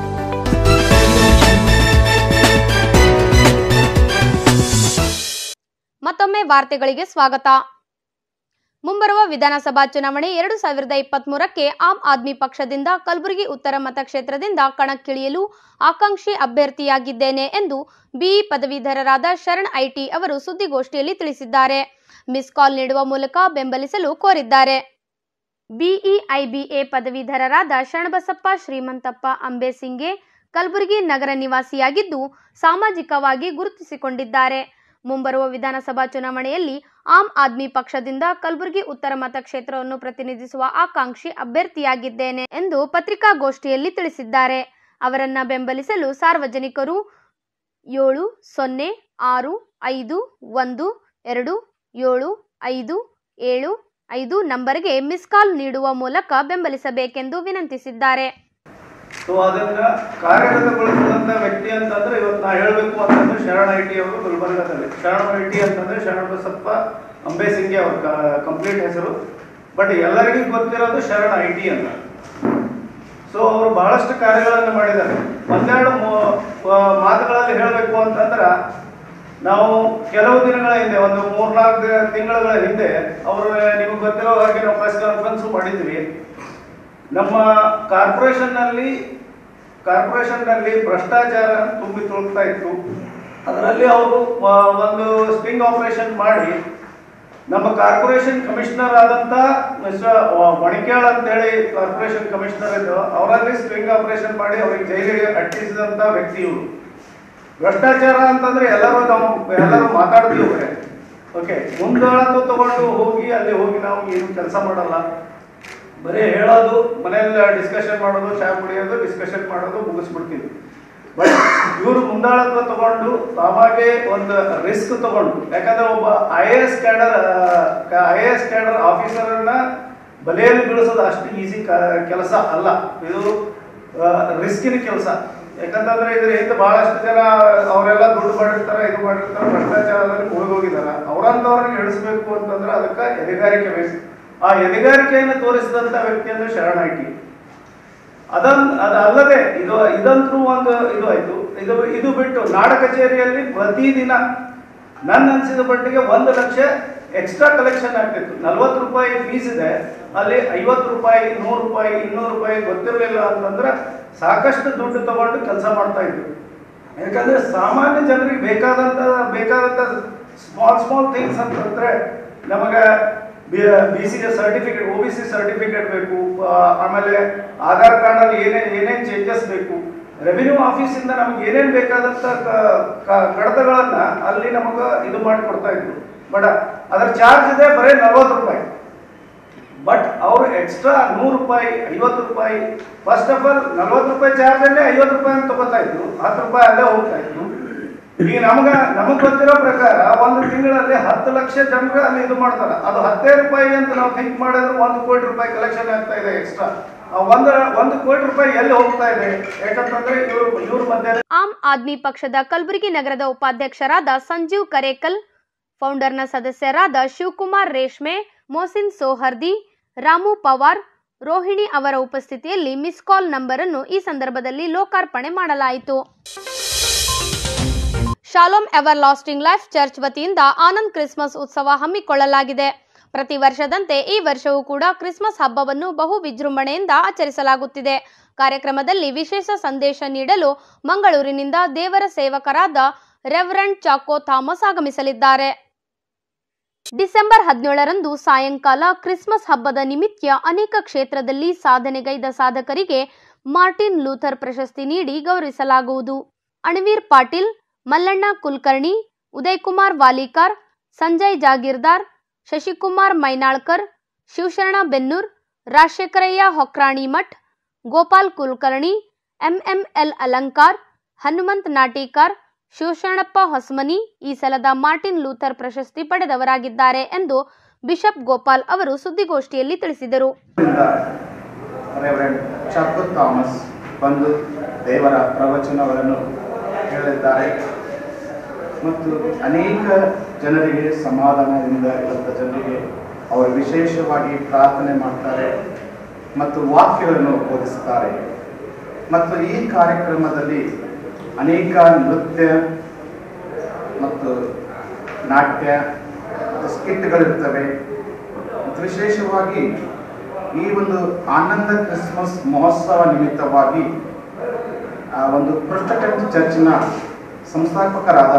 ಮತ್ತೊಮ್ಮೆ ವಾರ್ತೆಗಳಿಗೆ ಸ್ವಾಗತ ಮುಂಬರುವ ವಿಧಾನಸಭಾ ಚುನಾವಣೆ ಎರಡು ಸಾವಿರದ ಇಪ್ಪತ್ತ್ ಮೂರಕ್ಕೆ ಆಮ್ ಆದ್ಮಿ ಪಕ್ಷದಿಂದ ಕಲಬುರಗಿ ಉತ್ತರ ಮತಕ್ಷೇತ್ರದಿಂದ ಕಣಕ್ಕಿಳಿಯಲು ಆಕಾಂಕ್ಷಿ ಅಭ್ಯರ್ಥಿಯಾಗಿದ್ದೇನೆ ಎಂದು ಬಿಇ ಪದವೀಧರರಾದ ಶರಣ್ ಐಟಿ ಅವರು ಸುದ್ದಿಗೋಷ್ಠಿಯಲ್ಲಿ ತಿಳಿಸಿದ್ದಾರೆ ಮಿಸ್ ಕಾಲ್ ನೀಡುವ ಮೂಲಕ ಬೆಂಬಲಿಸಲು ಕೋರಿದ್ದಾರೆ ಬಿಇಐಬಿಎ ಪದವೀಧರರಾದ ಶರಣಬಸಪ್ಪ ಶ್ರೀಮಂತಪ್ಪ ಅಂಬೇಸಿಂಗೆ ಕಲಬುರಗಿ ನಗರ ನಿವಾಸಿಯಾಗಿದ್ದು ಸಾಮಾಜಿಕವಾಗಿ ಗುರುತಿಸಿಕೊಂಡಿದ್ದಾರೆ ಮುಂಬರುವ ವಿಧಾನಸಭಾ ಚುನಾವಣೆಯಲ್ಲಿ ಆಮ್ ಆದ್ಮಿ ಪಕ್ಷದಿಂದ ಕಲಬುರಗಿ ಉತ್ತರ ಮತಕ್ಷೇತ್ರವನ್ನು ಪ್ರತಿನಿಧಿಸುವ ಆಕಾಂಕ್ಷಿ ಅಭ್ಯರ್ಥಿಯಾಗಿದ್ದೇನೆ ಎಂದು ಪತ್ರಿಕಾಗೋಷ್ಠಿಯಲ್ಲಿ ತಿಳಿಸಿದ್ದಾರೆ ಅವರನ್ನ ಬೆಂಬಲಿಸಲು ಸಾರ್ವಜನಿಕರು ಏಳು ಸೊನ್ನೆ ಆರು ಐದು ಒಂದು ಎರಡು ಏಳು ಐದು ಏಳು ಐದು ನಂಬರ್ಗೆ ಮಿಸ್ ಕಾಲ್ ನೀಡುವ ಮೂಲಕ ಬೆಂಬಲಿಸಬೇಕೆಂದು ವಿನಂತಿಸಿದ್ದಾರೆ ಸೊ ಅದನ್ನ ಕಾರ್ಯಗತಗೊಳಿಸಿದಂತ ವ್ಯಕ್ತಿ ಅಂತಂದ್ರೆ ಇವತ್ತು ನಾ ಹೇಳಬೇಕು ಅಂತಂದ್ರೆ ಶರಣ ಐಟಿ ಅವರು ಗುಲ್ಬರ್ಗದಲ್ಲಿ ಶರಣ ಐಟಿ ಅಂತಂದ್ರೆ ಶರಣ ಬಸಪ್ಪ ಅಂಬೇಸಿಂಗೆ ಅವ್ರ ಕಂಪ್ಲೀಟ್ ಹೆಸರು ಬಟ್ ಎಲ್ಲರಿಗೂ ಗೊತ್ತಿರೋದು ಶರಣ ಐಟಿ ಅಂತ ಸೊ ಅವರು ಬಹಳಷ್ಟು ಕಾರ್ಯಗಳನ್ನು ಮಾಡಿದ್ದಾರೆ ಒಂದೆರಡು ಮೂ- ಆ, ಮಾತುಗಳಲ್ಲಿ ಹೇಳಬೇಕು ಅಂತಂದ್ರೆ ನಾವು ಕೆಲವು ದಿನಗಳ ಹಿಂದೆ ಒಂದು ಮೂರ್ನಾಲ್ಕು ತಿಂಗಳ ಹಿಂದೆ ಅವರು ನಿಮಗೆ ಗೊತ್ತಿರೋ ಹಾಗೆ ನಾವು ಪ್ರೆಸ್ ಕಾನ್ಫರೆನ್ಸ್ ಮಾಡಿದ್ವಿ ನಮ್ಮ ಕಾರ್ಪೊರೇಷನ್ ನಲ್ಲಿ ಕಾರ್ಪೊರೇಷನ್ ನಲ್ಲಿ ಭ್ರಷ್ಟಾಚಾರ ತುಂಬಿ ತುಳುಕ್ತಾ ಇತ್ತು ಅದರಲ್ಲಿ ಅವರು ಒಂದು ಸ್ಟಿಂಗ್ ಆಪರೇಷನ್ ಮಾಡಿ ನಮ್ಮ ಕಾರ್ಪೊರೇಷನ್ ಕಮಿಷನರ್ ಆದಂತ ಮಿಸ್ಟರ್ ಮಣಿಕ್ಯಾಳ್ ಅಂತ ಹೇಳಿ ಕಾರ್ಪೊರೇಷನ್ ಕಮಿಷನರ್ ಇದ್ದು ಅವರಲ್ಲಿ ಸ್ಟಿಂಗ್ ಆಪರೇಷನ್ ಮಾಡಿ ಅವರಿಗೆ ಜೈಲಿಗೆ ಅಟ್ಟಿಸಿದಂತ ವ್ಯಕ್ತಿ ಇವರು ಭ್ರಷ್ಟಾಚಾರ ಅಂತಂದ್ರೆ ಎಲ್ಲರೂ ನಾವು ಎಲ್ಲರೂ ಮಾತಾಡ್ತೀವಿ ಓಕೆ ಮುಂದಾಳತ್ತು ತಗೊಂಡು ಹೋಗಿ ಅಲ್ಲಿ ಹೋಗಿ ನಾವು ಏನು ಕೆಲಸ ಮಾಡಲ್ಲ ಬರೀ ಹೇಳೋದು ಮನೆಯಲ್ಲಿ ಡಿಸ್ಕಷನ್ ಮಾಡೋದು ಚಾ ಕುಡಿಯೋದು ಡಿಸ್ಕಷನ್ ಮಾಡೋದು ಮುಗಿಸ್ಬಿಡ್ತೀವಿ ಬಟ್ ಇವರು ಮುಂದಾಳತ್ವ ತಗೊಂಡು ತಾವಾಗೆ ಒಂದು ರಿಸ್ಕ್ ತಗೊಂಡು ಯಾಕಂದ್ರೆ ಒಬ್ಬ I A S cadre I A S cadre ಆಫೀಸರನ್ನ ಬಲೆಯಲ್ಲಿ ಬೀಳಿಸೋದು ಅಷ್ಟು ಈಸಿ ಕೆಲಸ ಅಲ್ಲ ಇದು ರಿಸ್ಕಿನ ಕೆಲಸ ಯಾಕಂತಂದ್ರೆ ಇದ್ರ ಹಿಂದೆ ಬಹಳಷ್ಟು ಜನ ಅವರೆಲ್ಲ ದುಡ್ಡು ಮಾಡಿರ್ತಾರೆ ಇದು ಮಾಡಿರ್ತಾರೆ ಭ್ರಷ್ಟಾಚಾರದಲ್ಲಿ ಮುಳುಗೋಗಿದ್ದಾರೆ ಅವರಂತವ್ರನ್ನ ಇಳಿಸ್ಬೇಕು ಅಂತಂದ್ರೆ ಅದಕ್ಕೆ ಎದೆಗಾರಿಕೆ ಬೇಕು ಆ ಎದೆಗಾರಿಕೆಯನ್ನು ತೋರಿಸಿದಂತ ವ್ಯಕ್ತಿ ಅಂದ್ರೆ ಶರಣ ಐಟಿ ಅದನ್ ಅದಲ್ಲದೆ ಇದು ಇದಂತೂ ಒಂದು ಇದು ಆಯ್ತು ಇದು ಇದು ಬಿಟ್ಟು ನಾಡ ಕಚೇರಿಯಲ್ಲಿ ಪ್ರತಿದಿನ ನನ್ನ ಅನಿಸಿದ ಮಟ್ಟಿಗೆ ಒಂದು ಲಕ್ಷ ಎಕ್ಸ್ಟ್ರಾ ಕಲೆಕ್ಷನ್ ಆಗ್ತಿತ್ತು ನಲ್ವತ್ತು ರೂಪಾಯಿ ಫೀಸ್ ಇದೆ ಅಲ್ಲಿ ಐವತ್ತು ರೂಪಾಯಿ ನೂರು ರೂಪಾಯಿ ಇನ್ನೂರು ರೂಪಾಯಿ ಗೊತ್ತಿರಲಿಲ್ಲ ಅಂತಂದ್ರೆ ಸಾಕಷ್ಟು ದುಡ್ಡು ತಗೊಂಡು ಕೆಲಸ ಮಾಡ್ತಾ ಇದ್ರು ಯಾಕಂದ್ರೆ ಸಾಮಾನ್ಯ ಜನರಿಗೆ ಬೇಕಾದಂತ ಬೇಕಾದಂತ ಸ್ಮಾಲ್ ಸ್ಮಾಲ್ ಥಿಂಗ್ಸ್ ಅಂತಂದ್ರೆ ನಮಗೆ B C certificate O B C certificate ಬೇಕು ಆ, ಆಮೇಲೆ ಆಧಾರ್ ಕಾರ್ಡ್ ಅಲ್ಲಿ ಏನೇನ್ ಏನೇನ್ ಚೇಂಜಸ್ ಬೇಕು ರೆವಿನ್ಯೂ ಆಫೀಸಿಂದ ನಮ್ಗೆ ಏನೇನ್ ಬೇಕಾದಂತ ಕ- ಕ- ಕಡತಗಳನ್ನ ಅಲ್ಲಿ ನಮಗ ಇದು ಮಾಡಿ ಕೊಡ್ತಾ ಇದ್ರು ಬಟ್ ಅದರ ಚಾರ್ಜ್ ಇದೆ ಬರೀ ನಲ್ವತ್ತು ರೂಪಾಯಿ ಬಟ್ ಅವರು ಎಕ್ಸ್ಟ್ರಾ ನೂರು ರೂಪಾಯಿ ಐವತ್ತು ರೂಪಾಯಿ ಫಸ್ಟ್ ಆಫ್ ಆಲ್ ನಲ್ವತ್ತು ರೂಪಾಯಿ ಚಾರ್ಜ್ ಅಲ್ಲೇ ಐವತ್ತು ರೂಪಾಯಿ ಅಂತ ತಗೋತಾ ಇದ್ರು ಹತ್ತು ರೂಪಾಯಿ ಅಲ್ಲೇ ಹೋಗ್ತಾ ಇದ್ರು ಈಗ ನಮಗ ನಮಗ್ ಗೊತ್ತಿರೋ ಪ್ರಕಾರ ಒಂದು ತಿಂಗಳಲ್ಲಿ ಹತ್ತು ಲಕ್ಷ ಜನರು ಅಲ್ಲಿ ಇದು ಮಾಡ್ತಾರೆ ಅದು ಹತ್ತೇ ರೂಪಾಯಿ ಅಂತ ನಾವು ಥಿಂಕ್ ಮಾಡಿದ್ರೆ ಒಂದು ಕೋಟಿ ರೂಪಾಯಿ ಕಲೆಕ್ಷನ್ ಆಗ್ತಾ ಇದೆ ಎಕ್ಸ್ಟ್ರಾ ಒಂದು ಒಂದು ಕೋಟಿ ರೂಪಾಯಿ ಎಲ್ಲಿ ಹೋಗ್ತಾ ಇದೆ ಯಾಕಂತಂದ್ರೆ ಇವರು ಇವ್ರ ಮಧ್ಯೆ ಆಮ್ ಆದ್ಮಿ ಪಕ್ಷದ ಕಲಬುರಗಿ ನಗರದ ಉಪಾಧ್ಯಕ್ಷರಾದ ಸಂಜೀವ್ ಕರೇಕಲ್ ಫೌಂಡರ್ನ ಸದಸ್ಯರಾದ ಶಿವಕುಮಾರ್ ರೇಷ್ಮೆ ಮೋಸಿನ್ ಸೋಹರ್ದಿ ರಾಮು ಪವಾರ್ ರೋಹಿಣಿ ಅವರ ಉಪಸ್ಥಿತಿಯಲ್ಲಿ ಮಿಸ್ ಕಾಲ್ ನಂಬರ್ ಅನ್ನು ಈ ಸಂದರ್ಭದಲ್ಲಿ ಲೋಕಾರ್ಪಣೆ ಮಾಡಲಾಯಿತು Shalom everlasting life church ವತಿಯಿಂದ ಆನಂದ್ ಕ್ರಿಸ್ಮಸ್ ಉತ್ಸವ ಹಮ್ಮಿಕೊಳ್ಳಲಾಗಿದೆ ಪ್ರತಿ ವರ್ಷದಂತೆ ಈ ವರ್ಷವೂ ಕೂಡ ಕ್ರಿಸ್ಮಸ್ ಹಬ್ಬವನ್ನು ಬಹು ವಿಜೃಂಭಣೆಯಿಂದ ಆಚರಿಸಲಾಗುತ್ತಿದೆ ಕಾರ್ಯಕ್ರಮದಲ್ಲಿ ವಿಶೇಷ ಸಂದೇಶ ನೀಡಲು ಮಂಗಳೂರಿನಿಂದ ದೇವರ ಸೇವಕರಾದ ರೆವರೆಂಡ್ ಚಾಕೋ ಥಾಮಸ್ ಆಗಮಿಸಲಿದ್ದಾರೆ ಡಿಸೆಂಬರ್ ಹದಿನೇಳರಂದು ಸಾಯಂಕಾಲ ಕ್ರಿಸ್ಮಸ್ ಹಬ್ಬದ ನಿಮಿತ್ತ ಅನೇಕ ಕ್ಷೇತ್ರದಲ್ಲಿ ಸಾಧನೆಗೈದ ಸಾಧಕರಿಗೆ ಮಾರ್ಟಿನ್ ಲೂಥರ್ ಪ್ರಶಸ್ತಿ ನೀಡಿ ಗೌರವಿಸಲಾಗುವುದು ಅಣವೀರ್ ಪಾಟೀಲ್ ಮಲ್ಲಣ್ಣ ಕುಲಕರ್ಣಿ ಉದಯಕುಮಾರ್ ವಾಲಿಕಾರ್ ಸಂಜಯ್ ಜಾಗೀರ್ದಾರ್ ಶಶಿಕುಮಾರ್ ಮೈನಾಳ್ಕರ್ ಶಿವಶರಣ ಬೆನ್ನೂರ್ ರಾಜಶೇಖರಯ್ಯ ಹೊಕ್ರಾಣಿ ಮಠ್ ಗೋಪಾಲ್ ಕುಲಕರ್ಣಿ ಎಂಎಂಎಲ್ ಅಲಂಕಾರ್ ಹನುಮಂತ್ ನಾಟೀಕರ್ ಶಿವಶರಣಪ್ಪ ಹೊಸಮನಿ ಈ ಸಲದ ಮಾರ್ಟಿನ್ ಲೂಥರ್ ಪ್ರಶಸ್ತಿ ಪಡೆದವರಾಗಿದ್ದಾರೆ ಎಂದು ಬಿಷಪ್ ಗೋಪಾಲ್ ಅವರು ಸುದ್ದಿಗೋಷ್ಠಿಯಲ್ಲಿ ತಿಳಿಸಿದರು ರೆವರೆಂಡ್ ಚಾಕು ಥಾಮಸ್ ಬಂದು ದೇವರ ಪ್ರವಚನವನ್ನು ಹೇಳಿದ್ದಾರೆ ಮತ್ತು ಅನೇಕ ಜನರಿಗೆ ಸಮಾಧಾನದಿಂದ ಇರುವಂಥ ಜನರಿಗೆ ಅವರು ವಿಶೇಷವಾಗಿ ಪ್ರಾರ್ಥನೆ ಮಾಡ್ತಾರೆ ಮತ್ತು ವಾಕ್ಯಗಳನ್ನು ಬೋಧಿಸುತ್ತಾರೆ ಮತ್ತು ಈ ಕಾರ್ಯಕ್ರಮದಲ್ಲಿ ಅನೇಕ ನೃತ್ಯ ಮತ್ತು ನಾಟ್ಯ ಮತ್ತು ಸ್ಕಿಟ್ಗಳಿರ್ತವೆ ಮತ್ತು ವಿಶೇಷವಾಗಿ ಈ ಒಂದು ಆನಂದ ಕ್ರಿಸ್ಮಸ್ ಮಹೋತ್ಸವ ನಿಮಿತ್ತವಾಗಿ ಆ ಒಂದು ಪ್ರೊಟೆಕ್ಟೆಂಟ್ ಚರ್ಚಿನ ಸಂಸ್ಥಾಪಕರಾದ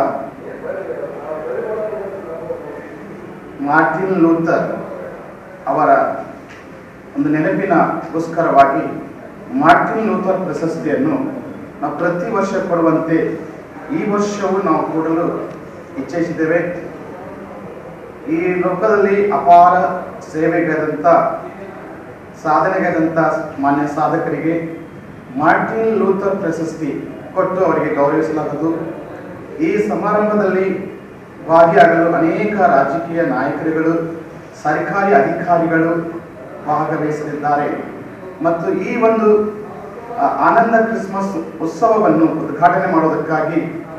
ಮಾರ್ಟಿನ್ ಲೂಥರ್ ಅವರ ಒಂದು ನೆನಪಿನಗೋಸ್ಕರವಾಗಿ ಮಾರ್ಟಿನ್ ಲೂಥರ್ ಪ್ರಶಸ್ತಿಯನ್ನು ನಾವು ಪ್ರತಿ ವರ್ಷ ಕೊಡುವಂತೆ ಈ ವರ್ಷವೂ ನಾವು ಕೊಡಲು ಇಚ್ಛಿಸಿದ್ದೇವೆ ಈ ಲೋಕದಲ್ಲಿ ಅಪಾರ ಸೇವೆಗಾದಂಥ ಸಾಧನೆಗಾದಂಥ ಮಾನ್ಯ ಸಾಧಕರಿಗೆ ಮಾರ್ಟಿನ್ ಲೂಥರ್ ಪ್ರಶಸ್ತಿ ಕೊಟ್ಟು ಅವರಿಗೆ ಗೌರವಿಸಲಾಗುವುದು ಈ ಸಮಾರಂಭದಲ್ಲಿ ಭಾಗಿಯಾಗಲು ಅನೇಕ ರಾಜಕೀಯ ನಾಯಕರುಗಳು ಸರ್ಕಾರಿ ಅಧಿಕಾರಿಗಳು ಭಾಗವಹಿಸಲಿದ್ದಾರೆ ಮತ್ತು ಈ ಒಂದು ಆ, ಆನಂದ ಕ್ರಿಸ್ಮಸ್ ಉತ್ಸವವನ್ನು ಉದ್ಘಾಟನೆ ಮಾಡೋದಕ್ಕಾಗಿ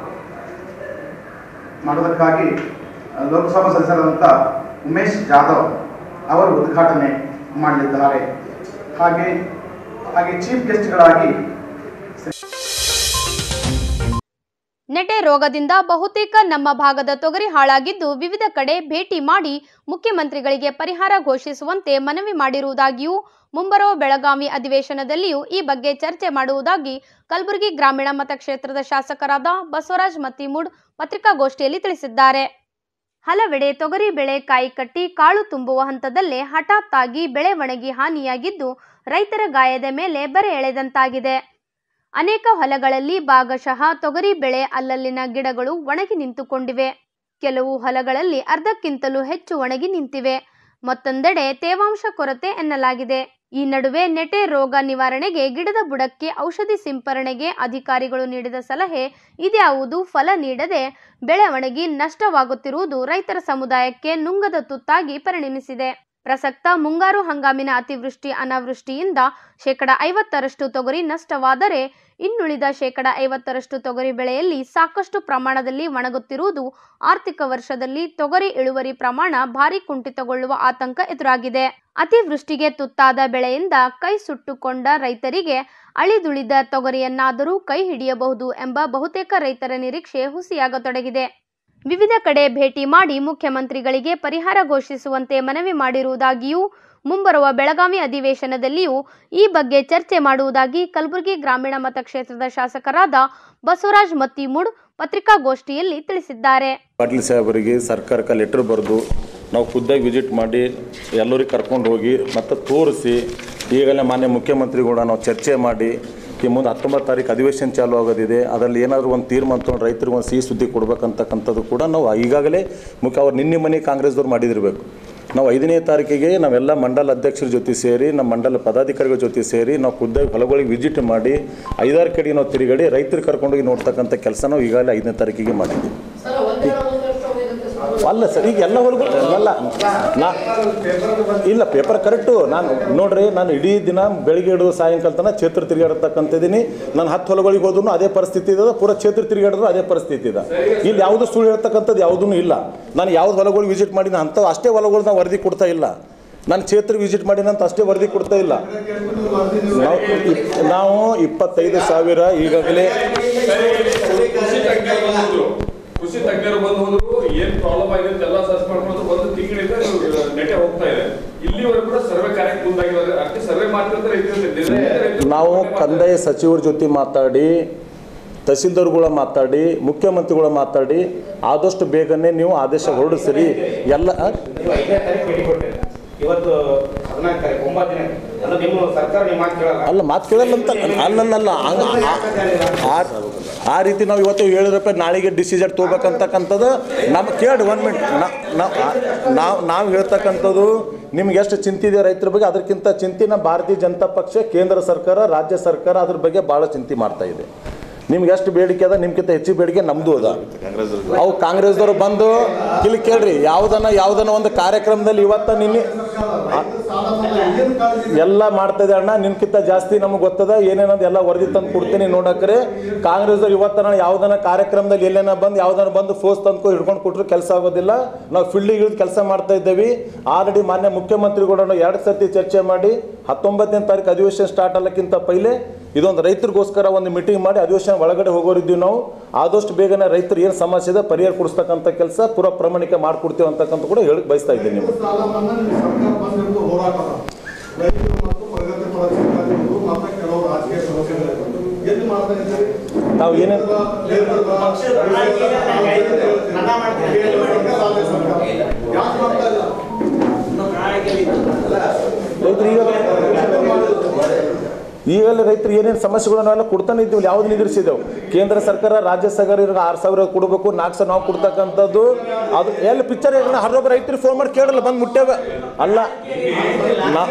ಮಾಡೋದಕ್ಕಾಗಿ ಆ, ಲೋಕಸಭಾ ಸದಸ್ಯರಾದಂಥ ಉಮೇಶ್ ಜಾಧವ್ ಅವರು ಉದ್ಘಾಟನೆ ಮಾಡಲಿದ್ದಾರೆ ಹಾಗೆ ಹಾಗೆ ಚೀಫ್ ಗೆಸ್ಟ್ಗಳಾಗಿ ನೆಟೆ ರೋಗದಿಂದ ಬಹುತೇಕ ನಮ್ಮ ಭಾಗದ ತೊಗರಿ ಹಾಳಾಗಿದ್ದು ವಿವಿಧ ಕಡೆ ಭೇಟಿ ಮಾಡಿ ಮುಖ್ಯಮಂತ್ರಿಗಳಿಗೆ ಪರಿಹಾರ ಘೋಷಿಸುವಂತೆ ಮನವಿ ಮಾಡಿರುವುದಾಗಿಯೂ ಮುಂಬರುವ ಬೆಳಗಾವಿ ಅಧಿವೇಶನದಲ್ಲಿಯೂ ಈ ಬಗ್ಗೆ ಚರ್ಚೆ ಮಾಡುವುದಾಗಿ ಕಲಬುರಗಿ ಗ್ರಾಮೀಣ ಮತಕ್ಷೇತ್ರದ ಶಾಸಕರಾದ ಬಸವರಾಜ್ ಮತ್ತಿಮೂಡ್ ಪತ್ರಿಕಾಗೋಷ್ಠಿಯಲ್ಲಿ ತಿಳಿಸಿದ್ದಾರೆ ಹಲವೆಡೆ ತೊಗರಿ ಬೆಳೆ ಕಾಯಿ ಕಟ್ಟಿ ಕಾಳು ತುಂಬುವ ಹಂತದಲ್ಲೇ ಹಠಾತ್ ಆಗಿ ಬೆಳೆ ಒಣಗಿ ಹಾನಿಯಾಗಿದ್ದು ರೈತರ ಗಾಯದ ಮೇಲೆ ಬರೆ ಎಳೆದಂತಾಗಿದೆ ಅನೇಕ ಹೊಲಗಳಲ್ಲಿ ಭಾಗಶಃ ತೊಗರಿ ಬೆಳೆ ಅಲ್ಲಲ್ಲಿನ ಗಿಡಗಳು ಒಣಗಿ ನಿಂತುಕೊಂಡಿವೆ ಕೆಲವು ಹೊಲಗಳಲ್ಲಿ ಅರ್ಧಕ್ಕಿಂತಲೂ ಹೆಚ್ಚು ಒಣಗಿ ನಿಂತಿವೆ ಮತ್ತೊಂದೆಡೆ ತೇವಾಂಶ ಕೊರತೆ ಎನ್ನಲಾಗಿದೆ ಈ ನಡುವೆ ನೆಟೆ ರೋಗ ನಿವಾರಣೆಗೆ ಗಿಡದ ಬುಡಕ್ಕೆ ಔಷಧಿ ಸಿಂಪರಣೆಗೆ ಅಧಿಕಾರಿಗಳು ನೀಡಿದ ಸಲಹೆ ಇದ್ಯಾವುದು ಫಲ ನೀಡದೆ ಬೆಳೆ ಒಣಗಿ ನಷ್ಟವಾಗುತ್ತಿರುವುದು ರೈತರ ಸಮುದಾಯಕ್ಕೆ ನುಂಗದ ತುತ್ತಾಗಿ ಪರಿಣಮಿಸಿದೆ ಪ್ರಸಕ್ತ ಮುಂಗಾರು ಹಂಗಾಮಿನ ಅತಿವೃಷ್ಟಿ ಅನಾವೃಷ್ಟಿಯಿಂದ ಶೇಕಡ ಐವತ್ತರಷ್ಟು ತೊಗರಿ ನಷ್ಟವಾದರೆ ಇನ್ನುಳಿದ ಶೇಕಡ ಐವತ್ತರಷ್ಟು ತೊಗರಿ ಬೆಳೆಯಲ್ಲಿ ಸಾಕಷ್ಟು ಪ್ರಮಾಣದಲ್ಲಿ ಒಣಗುತ್ತಿರುವುದು ಆರ್ಥಿಕ ವರ್ಷದಲ್ಲಿ ತೊಗರಿ ಇಳುವರಿ ಪ್ರಮಾಣ ಭಾರಿ ಕುಂಠಿತಗೊಳ್ಳುವ ಆತಂಕ ಎದುರಾಗಿದೆ ಅತಿವೃಷ್ಟಿಗೆ ತುತ್ತಾದ ಬೆಳೆಯಿಂದ ಕೈ ಸುಟ್ಟುಕೊಂಡ ರೈತರಿಗೆ ಅಳಿದುಳಿದ ತೊಗರಿಯನ್ನಾದರೂ ಕೈ ಹಿಡಿಯಬಹುದು ಎಂಬ ಬಹುತೇಕ ರೈತರ ನಿರೀಕ್ಷೆ ಹುಸಿಯಾಗತೊಡಗಿದೆ ವಿವಿಧ ಕಡೆ ಭೇಟಿ ಮಾಡಿ ಮುಖ್ಯಮಂತ್ರಿಗಳಿಗೆ ಪರಿಹಾರ ಘೋಷಿಸುವಂತೆ ಮನವಿ ಮಾಡಿರುವುದಾಗಿಯೂ ಮುಂಬರುವ ಬೆಳಗಾವಿ ಅಧಿವೇಶನದಲ್ಲಿಯೂ ಈ ಬಗ್ಗೆ ಚರ್ಚೆ ಮಾಡುವುದಾಗಿ ಕಲಬುರಗಿ ಗ್ರಾಮೀಣ ಮತಕ್ಷೇತ್ರದ ಶಾಸಕರಾದ ಬಸವರಾಜ್ ಮತ್ತಿಮೂಡ್ ಪತ್ರಿಕಾಗೋಷ್ಠಿಯಲ್ಲಿ ತಿಳಿಸಿದ್ದಾರೆ ಪಾಟೀಲ್ ಸಾಹೇಬರಿಗೆ ಸರ್ಕಾರಕ್ಕೆ ಲೆಟರ್ ಬರೆದು ನಾವು ಖುದ್ದಾಗಿ ವಿಸಿಟ್ ಮಾಡಿ ಎಲ್ಲರಿಗೆ ಕರ್ಕೊಂಡು ಹೋಗಿ ಮತ್ತು ತೋರಿಸಿ ಈಗಲೇ ಮಾನ್ಯ ಮುಖ್ಯಮಂತ್ರಿ ಕೂಡ ನಾವು ಚರ್ಚೆ ಮಾಡಿ ಈ ಮುಂದೆ ಹತ್ತೊಂಬತ್ತು ತಾರೀಕು ಅಧಿವೇಶನ ಚಾಲು ಆಗೋದಿದೆ ಅದರಲ್ಲಿ ಏನಾದರೂ ಒಂದು ತೀರ್ಮಾನ ತೊಗೊಂಡು ರೈತರಿಗೆ ಒಂದು ಸಿಹಿ ಸುದ್ದಿ ಕೊಡ್ಬೇಕಂತಕ್ಕಂಥದ್ದು ಕೂಡ ನಾವು ಈಗಾಗಲೇ ಮುಖ್ಯ ಅವ್ರು ನಿನ್ನೆ ಮನೆ ಕಾಂಗ್ರೆಸ್ದವ್ರು ಮಾಡಿದಿರಬೇಕು ನಾವು ಐದನೇ ತಾರೀಕಿಗೆ ನಾವೆಲ್ಲ ಮಂಡಲ ಅಧ್ಯಕ್ಷರ ಜೊತೆ ಸೇರಿ ನಮ್ಮ ಮಂಡಲ ಪದಾಧಿಕಾರಿಗಳ ಜೊತೆ ಸೇರಿ ನಾವು ಖುದ್ದಾಗಿ ಹೊಲಗಳಿಗೆ ವಿಸಿಟ್ ಮಾಡಿ ಐದಾರು ಕಡೆ ನಾವು ತಿರುಗಡಿ ರೈತರು ಕರ್ಕೊಂಡೋಗಿ ನೋಡ್ತಕ್ಕಂಥ ಕೆಲಸ ನಾವು ಈಗಾಗಲೇ ಐದನೇ ತಾರೀಕಿಗೆ ಮಾಡಿದ್ದೀವಿ ಅಲ್ಲ ಸರ್ ಈಗ ಎಲ್ಲ ಹೊಲಗಳು ಅಲ್ಲ ನಾ ಇಲ್ಲ ಪೇಪರ್ ಕರೆಕ್ಟು ನಾನು ನೋಡ್ರಿ ನಾನು ಇಡೀ ದಿನ ಬೆಳಿಗ್ಗೆ ಹಿಡಿದು ಸಾಯಂಕಾಲ ತನಕ ಕ್ಷೇತ್ರ ತಿರುಗಾಡತಕ್ಕಂತಿದ್ದೀನಿ ನಾನು ಹತ್ತು ಹೊಲಗಳಿಗೆ ಹೋದ್ರು ಅದೇ ಪರಿಸ್ಥಿತಿ ಇದೆ ಪೂರ ಕ್ಷೇತ್ರ ತಿರುಗಾಡಿದ್ರು ಅದೇ ಪರಿಸ್ಥಿತಿ ಇದೆ ಇಲ್ಲಿ ಯಾವುದು ಸುಳ್ಳು ಹೇಳ್ತಕ್ಕಂಥದ್ದು ಯಾವುದೂ ಇಲ್ಲ ನಾನು ಯಾವ್ದು ಹೊಲಗಳು ವಿಸಿಟ್ ಮಾಡಿನ ಅಂಥ ಅಷ್ಟೇ ಹೊಲಗಳು ನಾವು ವರದಿ ಕೊಡ್ತಾ ಇಲ್ಲ ನಾನು ಕ್ಷೇತ್ರ ವಿಸಿಟ್ ಮಾಡಿನಂತ ಅಷ್ಟೇ ವರದಿ ಕೊಡ್ತಾ ಇಲ್ಲ ನಾವು ಇಪ್- ನಾವು ಇಪ್ಪತ್ತೈದು ಸಾವಿರ ಈಗಾಗಲೇ ಕೃಷಿ ತಜ್ಞರು ಬಂದು ಹೋದ್ರು ಏನ್ ಪ್ರಾಬ್ಲಮ್ ಆಗಿದೆ ಅಂತ ಎಲ್ಲ ಸರ್ಚ್ ಮಾಡ್ಕೊಂಡು ಒಂದು ತಿಂಗಳಿಂದ ನೆಟ್ಟೆ ಹೋಗ್ತಾ ಇದೆ ಇಲ್ಲಿವರೆಗೂ ಕೂಡ ಸರ್ವೆ ಕಾರ್ಯಕ್ಕೆ ಮುಂದಾಗಿದ್ದಾರೆ ಅಷ್ಟೇ ಸರ್ವೆ ಮಾಡ್ತಿರ್ತಾರೆ ಇದ್ರಲ್ಲಿ ನಾವು ಕಂದಾಯ ಸಚಿವರ ಜೊತೆ ಮಾತಾಡಿ ತಹಸೀಲ್ದಾರ್ಗಳ ಮಾತಾಡಿ ಮುಖ್ಯಮಂತ್ರಿಗಳ ಮಾತಾಡಿ ಆದಷ್ಟು ಬೇಗನೆ ನೀವು ಆದೇಶ ಹೊರಡಿಸಿರಿ ಎಲ್ಲ ಇವತ್ತು ಹದಿನಾಲ್ಕು ತಾರೀಕು ಒಂಬತ್ತು ದಿನ ಅಂದ್ರೆ ನಿಮ್ಮ ಸರ್ಕಾರ ನಿಮ್ಮ ಮಾತು ಕೇಳಲ್ಲ ಅಲ್ಲ ಮಾತು ಕೇಳಲ್ಲ ಅಂತ ಅಲ್ಲಲ್ಲ ಹಂಗ ಆ- ಆ ರೀತಿ ನಾವು ಇವತ್ತು ಹೇಳಿದ್ರಪ್ಪ ನಾಳೆಗೆ ಡಿಸಿಷನ್ ತೊಗೋಬೇಕಂತಕ್ಕಂಥದ್ದು ನಮ್ಮ ಕೇಳಿ ಒನ್ ಮಿನಿಟ್ ನಾವು ನಾವು ಹೇಳ್ತಕ್ಕಂಥದ್ದು ನಿಮ್ಗೆ ಎಷ್ಟು ಚಿಂತೆ ಇದೆ ರೈತರ ಬಗ್ಗೆ ಅದಕ್ಕಿಂತ ಚಿಂತೆ ನಮ್ಮ ಭಾರತೀಯ ಜನತಾ ಪಕ್ಷ ಕೇಂದ್ರ ಸರ್ಕಾರ ರಾಜ್ಯ ಸರ್ಕಾರ ಅದ್ರ ಬಗ್ಗೆ ಭಾಳ ಚಿಂತೆ ಮಾಡ್ತಾ ಇದೆ ನಿಮ್ಗೆ ಎಷ್ಟು ಬೇಡಿಕೆ ಅದ ನಿಮ್ಗಿಂತ ಹೆಚ್ಚಿಗೆ ಬೇಡಿಕೆ ನಮ್ದು ಅದ ಅವು ಕಾಂಗ್ರೆಸ್ದವ್ರು ಬಂದು ಇಲ್ಲಿ ಕೇಳ್ರಿ ಯಾವ್ದನ್ನ ಯಾವ್ದನ್ನ ಒಂದು ಕಾರ್ಯಕ್ರಮದಲ್ಲಿ ಇವತ್ತ ನಿನ್ನೆ ಎಲ್ಲ ಮಾಡ್ತಾ ಇದೆ ಅಣ್ಣ ನಿನ್ಕಿಂತ ಜಾಸ್ತಿ ನಮಗೆ ಗೊತ್ತದ ಏನೇನಂತ ಎಲ್ಲ ವರದಿ ತಂದು ಕೊಡ್ತೀನಿ ನೋಡಕ್ರೆ ಕಾಂಗ್ರೆಸ್ದವ್ರು ಇವತ್ತನ ಯಾವ್ದನ ಕಾರ್ಯಕ್ರಮದಲ್ಲಿ ಎಲ್ಲೇನ ಬಂದು ಯಾವ್ದನ ಬಂದು ಫೋರ್ಸ್ ತಂದ್ಕೊ ಹಿಡ್ಕೊಂಡು ಕೊಟ್ರು ಕೆಲಸ ಆಗೋದಿಲ್ಲ ನಾವು ಫೀಲ್ಡಿಗೆ ಇಳಿದು ಕೆಲಸ ಮಾಡ್ತಾ ಇದ್ದೇವೆ ಆಲ್ರೆಡಿ ಮಾನ್ಯ ಮುಖ್ಯಮಂತ್ರಿಗಳು ಎರಡು ಸತಿ ಚರ್ಚೆ ಮಾಡಿ ಹತ್ತೊಂಬತ್ತನೇ ತಾರೀಕು ಅಧಿವೇಶನ ಸ್ಟಾರ್ಟ್ ಆಗಕ್ಕಿಂತ ಪೈಲೆ ಇದೊಂದು ರೈತರಿಗೋಸ್ಕರ ಒಂದು ಮೀಟಿಂಗ್ ಮಾಡಿ ಅಧಿವೇಶನ ಒಳಗಡೆ ಹೋಗೋರಿದ್ದೀವಿ ನಾವು ಆದಷ್ಟು ಬೇಗನೆ ರೈತರು ಏನು ಸಮಸ್ಯೆ ಇದೆ ಪರಿಹಾರ ಕೊಡಿಸ್ತಕ್ಕಂಥ ಕೆಲಸ ಪೂರ ಪ್ರಾಮಾಣಿಕ ಮಾಡ್ಕೊಡ್ತೀವಿ ಅಂತಕ್ಕಂಥ ಕೂಡ ಹೇಳಕ್ ಬಯಸ್ತಾ ಇದ್ದೀನಿ ನಿಮ್ಗೆ ಸಾಲ ಮನ್ನಾ ನಿಮ್ಮ ಸರ್ಕಾರ ಬಂದಿರೋದು ಹೋರಾಟ ರೈತರು ಮತ್ತು ಪ್ರಗತಿಪರ ಚಿಂತಕರು ಮತ್ತು ಕೆಲವು ರಾಜಕೀಯ ಸಮಸ್ಯೆಗಳಿವೆ ಎಲ್ಲಿ ಮಾಡ್ತಾ ಇದ್ದೀರಿ ತಾವು ಏನೇನು ಯಾಕೆ ಮಾಡ್ತಾ ಇಲ್ಲ ರೈತರು ಈಗ ಈಗಲೇ ರೈತರು ಏನೇನು ಸಮಸ್ಯೆಗಳು ನಾವೆಲ್ಲ ಕೊಡ್ತಾನೆ ಇದ್ದೀವಿ ಯಾವ್ದು ನಿದ್ರಿಸಿದೆವು ಕೇಂದ್ರ ಸರ್ಕಾರ ರಾಜ್ಯ ಸರ್ಕಾರ ಇವ್ರಿಗೆ ಆರು ಸಾವಿರ ಕೊಡಬೇಕು ನಾಲ್ಕು ಸಾವಿರ ನಾವು ಕೊಡ್ತಕ್ಕಂಥದ್ದು ಅದು ಎಲ್ಲಿ ಪಿಕ್ಚರ್ ಹರೊಬ್ಬ ರೈತರಿಗೆ ಫೋನ್ ಮಾಡಿ ಕೇಳಲ್ಲ ಬಂದು ಮುಟ್ಟ್ಯಾವ ಅಲ್ಲ ನಾ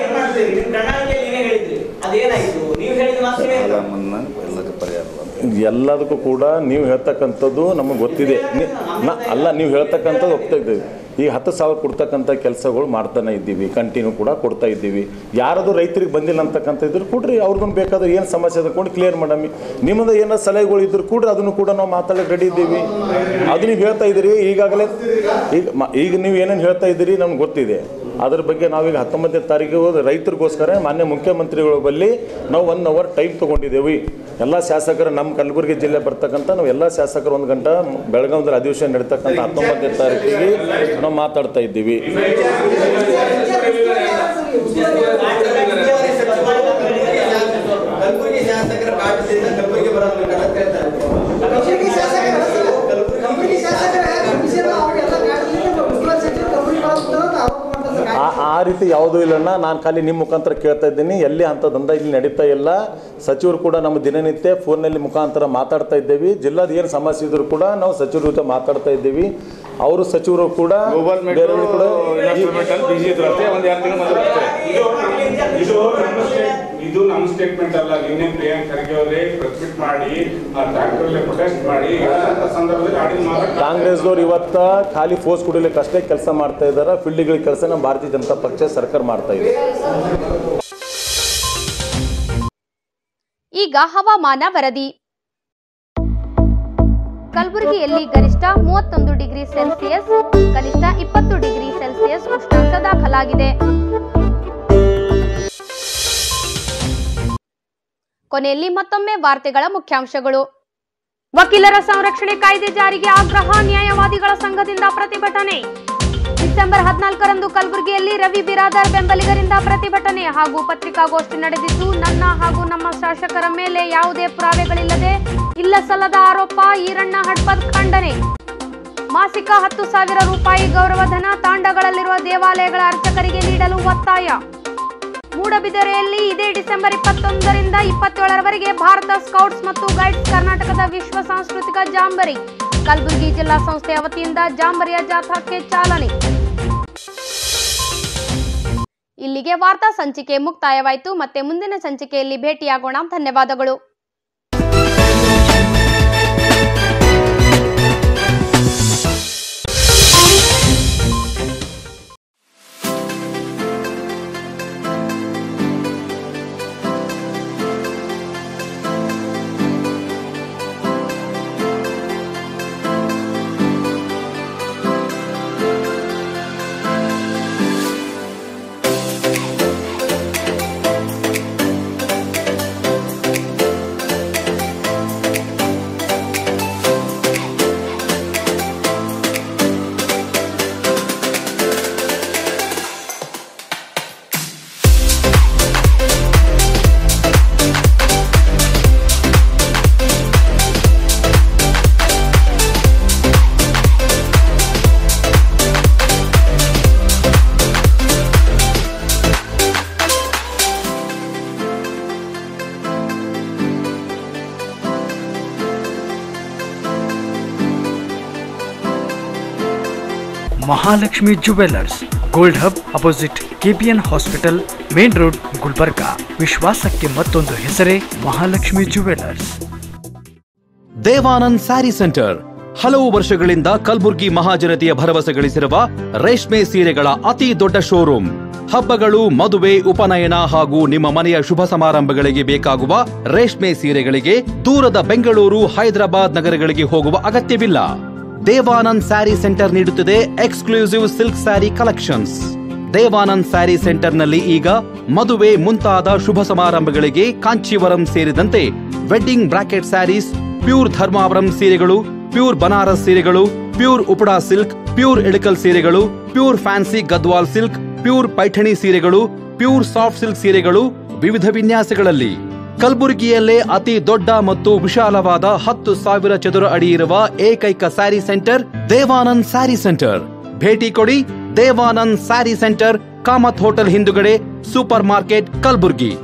ಎಲ್ಲದಕ್ಕೂ ಕೂಡ ನೀವು ಹೇಳ್ತಕ್ಕಂಥದ್ದು ನಮಗೆ ಗೊತ್ತಿದೆ ನಿ- ನಾ ಅಲ್ಲ ನೀವು ಹೇಳ್ತಕ್ಕಂಥದ್ದು ಒಪ್ತಾ ಇದ್ದೀವಿ ಈಗ ಹತ್ತು ಸಾವಿರ ಕೊಡ್ತಕ್ಕಂಥ ಕೆಲಸಗಳು ಮಾಡ್ತಾನೆ ಇದ್ದೀವಿ ಕಂಟಿನ್ಯೂ ಕೂಡ ಕೊಡ್ತಾ ಇದ್ದೀವಿ ಯಾರದು ರೈತರಿಗೆ ಬಂದಿಲ್ಲ ಅಂತಕ್ಕಂಥ ಇದ್ರು ಕೊಡ್ರಿ ಅವ್ರಿಗೂ ಬೇಕಾದ್ರೆ ಏನು ಸಮಸ್ಯೆ ಅದ ಕೊಂಡು ಕ್ಲಿಯರ್ ಮಾಡಮ್ಮಿ ನಿಮ್ಮದು ಏನೋ ಸಲಹೆಗಳು ಇದ್ರು ಕೂಡ ಅದನ್ನು ಕೂಡ ನಾವು ಮಾತಾಡಕ್ಕೆ ರೆಡಿ ಇದ್ದೀವಿ ಅದು ನೀವು ಹೇಳ್ತಾ ಇದ್ದೀರಿ ಈಗಾಗಲೇ ಈಗ ಮ- ಈಗ ನೀವು ಏನೇನು ಹೇಳ್ತಾ ಇದ್ದೀರಿ ನಮ್ಗೆ ಗೊತ್ತಿದೆ ಅದ್ರ ಬಗ್ಗೆ ನಾವೀಗ ಹತ್ತೊಂಬತ್ತನೇ ತಾರೀಕು ರೈತರಿಗೋಸ್ಕರ ಮಾನ್ಯ ಮುಖ್ಯಮಂತ್ರಿಗಳ ಬಳಿ ನಾವು ಒನ್ ಅವರ್ ಟೈಮ್ ತೊಗೊಂಡಿದ್ದೇವೆ ಎಲ್ಲ ಶಾಸಕರು ನಮ್ಮ ಕಲಬುರಗಿ ಜಿಲ್ಲೆ ಬರ್ತಕ್ಕಂಥ ನಾವು ಎಲ್ಲ ಶಾಸಕರು ಒಂದು ಗಂಟೆ ಬೆಳಗಾವಿದಲ್ಲಿ ಅಧಿವೇಶನ ನಡೀತಕ್ಕಂಥ ಹತ್ತೊಂಬತ್ತನೇ ತಾರೀಕಿಗೆ ನಾವು ಮಾತಾಡ್ತಾ ಇದ್ದೀವಿ ಆ ಆ ರೀತಿ ಯಾವುದೂ ಇಲ್ಲಣ್ಣ ನಾನು ಖಾಲಿ ನಿಮ್ಮ ಮುಖಾಂತರ ಕೇಳ್ತಾ ಇದ್ದೀನಿ ಎಲ್ಲಿ ಅಂಥದ್ದಂದ ಇಲ್ಲಿ ನಡೀತಾ ಇಲ್ಲ ಸಚಿವರು ಕೂಡ ನಮ್ಮ ದಿನನಿತ್ಯ ಫೋನಲ್ಲಿ ಮುಖಾಂತರ ಮಾತಾಡ್ತಾ ಇದ್ದೇವೆ ಜಿಲ್ಲಾದ ಏನು ಸಮಸ್ಯೆ ಇದ್ರು ಕೂಡ ನಾವು ಸಚಿವರ ಜೊತೆ ಮಾತಾಡ್ತಾ ಇದ್ದೀವಿ ಅವರು ಸಚಿವರು ಕೂಡ ಬೇರೆಯವರು ಕೂಡ ಬಿಜಿ ಇದ್ರಂತೆ ಒಂದ್ ಎರಡು ತಿಂಗಳು ಮೊದಲು ಅಷ್ಟೇ. ಇದು ಇದು ನಮ್ಮ ಸ್ಟೇಟ್ ಇದು ನಮ್ಮ ಸ್ಟೇಟ್ಮೆಂಟ್ ಅಲ್ಲ ನಿನ್ನೆ ಪ್ರಿಯಾಂಕ್ ಖರ್ಗೆ ಅವರೇ ಪ್ರೆಸ್ ಮೀಟ್ ಮಾಡಿ ಆ ಟ್ರ್ಯಾಕ್ಟರ್ ಪ್ರೊಟೆಸ್ಟ್ ಮಾಡಿ ಅಂತ ಸಂದರ್ಭದಲ್ಲಿ ಆಡಿನ ಮಾತಾಡ್ತಾರೆ ಕಾಂಗ್ರೆಸ್ದವ್ರು ಇವತ್ತ ಖಾಲಿ ಫೋರ್ಸ್ ಕುಡಿಲಿಕ್ಕೆ ಅಷ್ಟೇ ಕೆಲಸ ಮಾಡ್ತಾ ಇದ್ದಾರೆ ಫೀಲ್ಡ್ಗಳ ಕೆಲಸ ನಮ್ಮ ಭಾರತೀಯ ಜನತಾ ಪಕ್ಷ ಸರ್ಕಾರ ಮಾಡ್ತಾ ಇದೆ ಈಗ ಹವಾಮಾನ ವರದಿ ಕಲಬುರಗಿಯಲ್ಲಿ ಗರಿಷ್ಠ ಮೂವತ್ತೊಂದು ಡಿಗ್ರಿ ಸೆಲ್ಸಿಯಸ್ ಕನಿಷ್ಠ ಇಪ್ಪತ್ತು ಡಿಗ್ರಿ ಸೆಲ್ಸಿಯಸ್ ಉಷ್ಣಾಂಶ ದಾಖಲಾಗಿದೆ ಕೊನೆಯಲ್ಲಿ ಮತ್ತೊಮ್ಮೆ ವಾರ್ತೆಗಳ ಮುಖ್ಯಾಂಶಗಳು ವಕೀಲರ ಸಂರಕ್ಷಣೆ ಕಾಯ್ದೆ ಜಾರಿಗೆ ಆಗ್ರಹ ನ್ಯಾಯವಾದಿಗಳ ಸಂಘದಿಂದ ಪ್ರತಿಭಟನೆ ಡಿಸೆಂಬರ್ ಹದಿನಾಲ್ಕರಂದು ಕಲಬುರಗಿಯಲ್ಲಿ ರವಿ ಬಿರಾದರ್ ಬೆಂಬಲಿಗರಿಂದ ಪ್ರತಿಭಟನೆ ಹಾಗೂ ಪತ್ರಿಕಾಗೋಷ್ಠಿ ನಡೆದಿದ್ದು ನನ್ನ ಹಾಗೂ ನಮ್ಮ ಶಾಸಕರ ಮೇಲೆ ಯಾವುದೇ ಪುರಾವೆಗಳಿಲ್ಲದೆ ಇಲ್ಲ ಸಲ್ಲದ ಆರೋಪ ಈರಣ್ಣ ಹಡ್ಪದ್ ಖಂಡನೆ ಮಾಸಿಕ ಹತ್ತು ಸಾವಿರ ರೂಪಾಯಿ ಗೌರವಧನ ತಾಂಡಗಳಲ್ಲಿರುವ ದೇವಾಲಯಗಳ ಅರ್ಚಕರಿಗೆ ನೀಡಲು ಒತ್ತಾಯ ಮೂಡಬಿದರೆಯಲ್ಲಿ ಇದೇ ಡಿಸೆಂಬರ್ ಇಪ್ಪತ್ತೊಂದರಿಂದ ಇಪ್ಪತ್ತೇಳರವರೆಗೆ ಭಾರತ ಸ್ಕೌಟ್ಸ್ ಮತ್ತು ಗೈಡ್ಸ್ ಕರ್ನಾಟಕದ ವಿಶ್ವ ಸಾಂಸ್ಕೃತಿಕ ಜಾಂಬರಿ ಕಲಬುರಗಿ ಜಿಲ್ಲಾ ಸಂಸ್ಥೆಯ ವತಿಯಿಂದ ಜಾಂಬರಿಯ ಜಾಥಾಕ್ಕೆ ಚಾಲನೆ ಇಲ್ಲಿಗೆ ವಾರ್ತಾ ಸಂಚಿಕೆ ಮುಕ್ತಾಯವಾಯಿತು ಮತ್ತೆ ಮುಂದಿನ ಸಂಚಿಕೆಯಲ್ಲಿ ಭೇಟಿಯಾಗೋಣ ಧನ್ಯವಾದಗಳು Mahalakshmi jewellers gold hub opposite KPN hospital main road Gulbarga ವಿಶ್ವಾಸಕ್ಕೆ ಮತ್ತೊಂದು ಹೆಸರೇ ಮಹಾಲಕ್ಷ್ಮಿ ಜುವೆಲ್ಲರ್ಸ್ ದೇವಾನಂದ್ ಸ್ಯಾರಿ ಸೆಂಟರ್ ಹಲವು ವರ್ಷಗಳಿಂದ ಕಲ್ಬುರ್ಗಿ ಮಹಾಜನತೆಯ ಭರವಸೆ ಗಳಿಸಿರುವ ರೇಷ್ಮೆ ಸೀರೆಗಳ ಅತಿ ದೊಡ್ಡ ಶೋರೂಮ್ ಹಬ್ಬಗಳು ಮದುವೆ ಉಪನಯನ ಹಾಗೂ ನಿಮ್ಮ ಮನೆಯ ಶುಭ ಸಮಾರಂಭಗಳಿಗೆ ಬೇಕಾಗುವ ರೇಷ್ಮೆ ಸೀರೆಗಳಿಗೆ ದೂರದ ಬೆಂಗಳೂರು ಹೈದರಾಬಾದ್ ನಗರಗಳಿಗೆ ಹೋಗುವ ಅಗತ್ಯವಿಲ್ಲ ದೇವಾನಂದ್ ಸ್ಯಾರಿ ಸೆಂಟರ್ ನೀಡುತ್ತಿದೆ exclusive silk sari collections Devanand sari ಸೆಂಟರ್ನಲ್ಲಿ ಈಗ ಮದುವೆ ಮುಂತಾದ ಶುಭ ಸಮಾರಂಭಗಳಿಗೆ ಕಾಂಚೀವರಂ ಸೇರಿದಂತೆ wedding bracket saris pure Dharmavaram ಸೀರೆಗಳು ಪ್ಯೂರ್ ಬನಾರಸ್ ಸೀರೆಗಳು pure Uppada silk pure Ilkal ಸೀರೆಗಳು pure fancy Gadwal silk pure Paithani ಸೀರೆಗಳು ಪ್ಯೂರ್ ಸಾಫ್ಟ್ ಸಿಲ್ಕ್ ಸೀರೆಗಳು ವಿವಿಧ ವಿನ್ಯಾಸಗಳಲ್ಲಿ ಕಲಬುರಗಿಯಲ್ಲೇ ಅತಿ ದೊಡ್ಡ ಮತ್ತು ವಿಶಾಲವಾದ ಹತ್ತು ಸಾವಿರ ಚದುರ ಅಡಿ ಇರುವ ಏಕೈಕ ಸ್ಯಾರಿ ಸೆಂಟರ್ ದೇವಾನಂದ್ ಸ್ಯಾರಿ ಸೆಂಟರ್ ಭೇಟಿ ಕೊಡಿ ದೇವಾನಂದ್ ಸ್ಯಾರಿ ಸೆಂಟರ್ ಕಾಮತ್ ಹೋಟೆಲ್ ಹಿಂದುಗಡೆ ಸೂಪರ್ ಮಾರ್ಕೆಟ್ ಕಲಬುರ್ಗಿ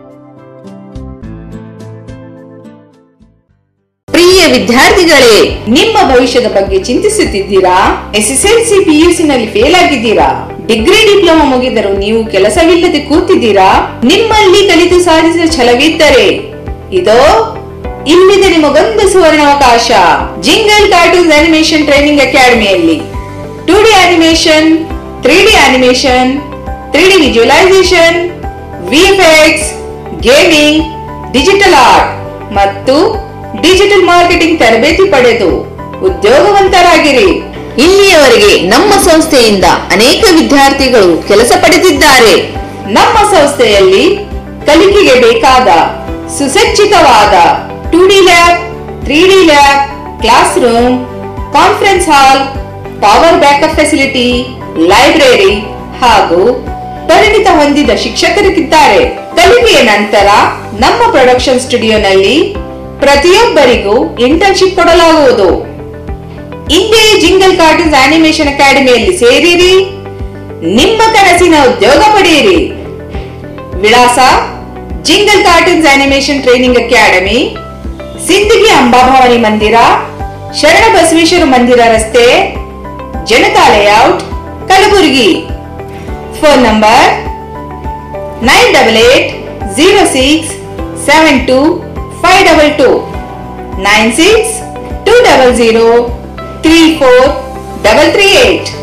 ಪ್ರಿಯ ವಿದ್ಯಾರ್ಥಿಗಳೇ ನಿಮ್ಮ ಭವಿಷ್ಯದ ಬಗ್ಗೆ ಚಿಂತಿಸುತ್ತಿದ್ದೀರಾ ಎಸ್ಎಸ್ಎಲ್ಸಿ ಪಿಯುಸಿ ನಲ್ಲಿ ಫೇಲ್ ಆಗಿದ್ದೀರಾ ಡಿಗ್ರಿ ಡಿಪ್ಲೊಮಾ ಮುಗಿದರೂ ನೀವು ಕೆಲಸವಿಲ್ಲದೆ ಕೂತಿದ್ದೀರಾ ನಿಮ್ಮಲ್ಲಿ ಕಲಿತು ಸಾಧಿಸಿದ ಛಲವಿದ್ದರೆ ಇದೋ ಇಲ್ಲಿದೆ ನಿಮಗೊಂದು ಸುವರ್ಣಾವಕಾಶ ಜಿಂಗಲ್ ಕಾರ್ಟೂನ್ಸ್ ಅನಿಮೇಷನ್ ಟ್ರೈನಿಂಗ್ ಅಕಾಡೆಮಿಯಲ್ಲಿ two D animation three D animation three D visualisation VFX gaming digital art ಮತ್ತು ಡಿಜಿಟಲ್ ಮಾರ್ಕೆಟಿಂಗ್ ತರಬೇತಿ ಪಡೆದು ಉದ್ಯೋಗವಂತರಾಗಿರಿ ಇಲ್ಲಿಯವರೆಗೆ ನಮ್ಮ ಸಂಸ್ಥೆಯಿಂದ ಅನೇಕ ವಿದ್ಯಾರ್ಥಿಗಳು ಕೆಲಸ ಪಡೆದಿದ್ದಾರೆ ನಮ್ಮ ಸಂಸ್ಥೆಯಲ್ಲಿ ಕಲಿಕೆಗೆ ಬೇಕಾದ ಸುಸಜ್ಜಿತವಾದ two D lab three D lab class room conference hall power backup facility library ಹಾಗೂ ಪರಿಣಿತ ಹೊಂದಿದ ಶಿಕ್ಷಕರಿದ್ದಾರೆ ಕಲಿಕೆಯ ನಂತರ ನಮ್ಮ ಪ್ರೊಡಕ್ಷನ್ ಸ್ಟುಡಿಯೋನಲ್ಲಿ ಪ್ರತಿಯೊಬ್ಬರಿಗೂ ಇಂಟರ್ನ್ಶಿಪ್ ಕೊಡಲಾಗುವುದು ಇಂದೇ ಜಿಂಗಲ್ ಕಾರ್ಟೂನ್ಸ್ ಆನಿಮೇಷನ್ ಅಕಾಡೆಮಿಯಲ್ಲಿ ಸೇರಿರಿ ನಿಮ್ಮ ಕನಸಿನ ಉದ್ಯೋಗ ಪಡೆಯಿರಿ ವಿಳಾಸ jingle cartoons animation training academy Sindagi Ambabhavani ಮಂದಿರ ಶರಣ ಬಸವೇಶ್ವರ ಮಂದಿರ ರಸ್ತೆ Janata layout Kalaburagi phone number nine double eight zero six seven two five double two nine six two double zero three four double three eight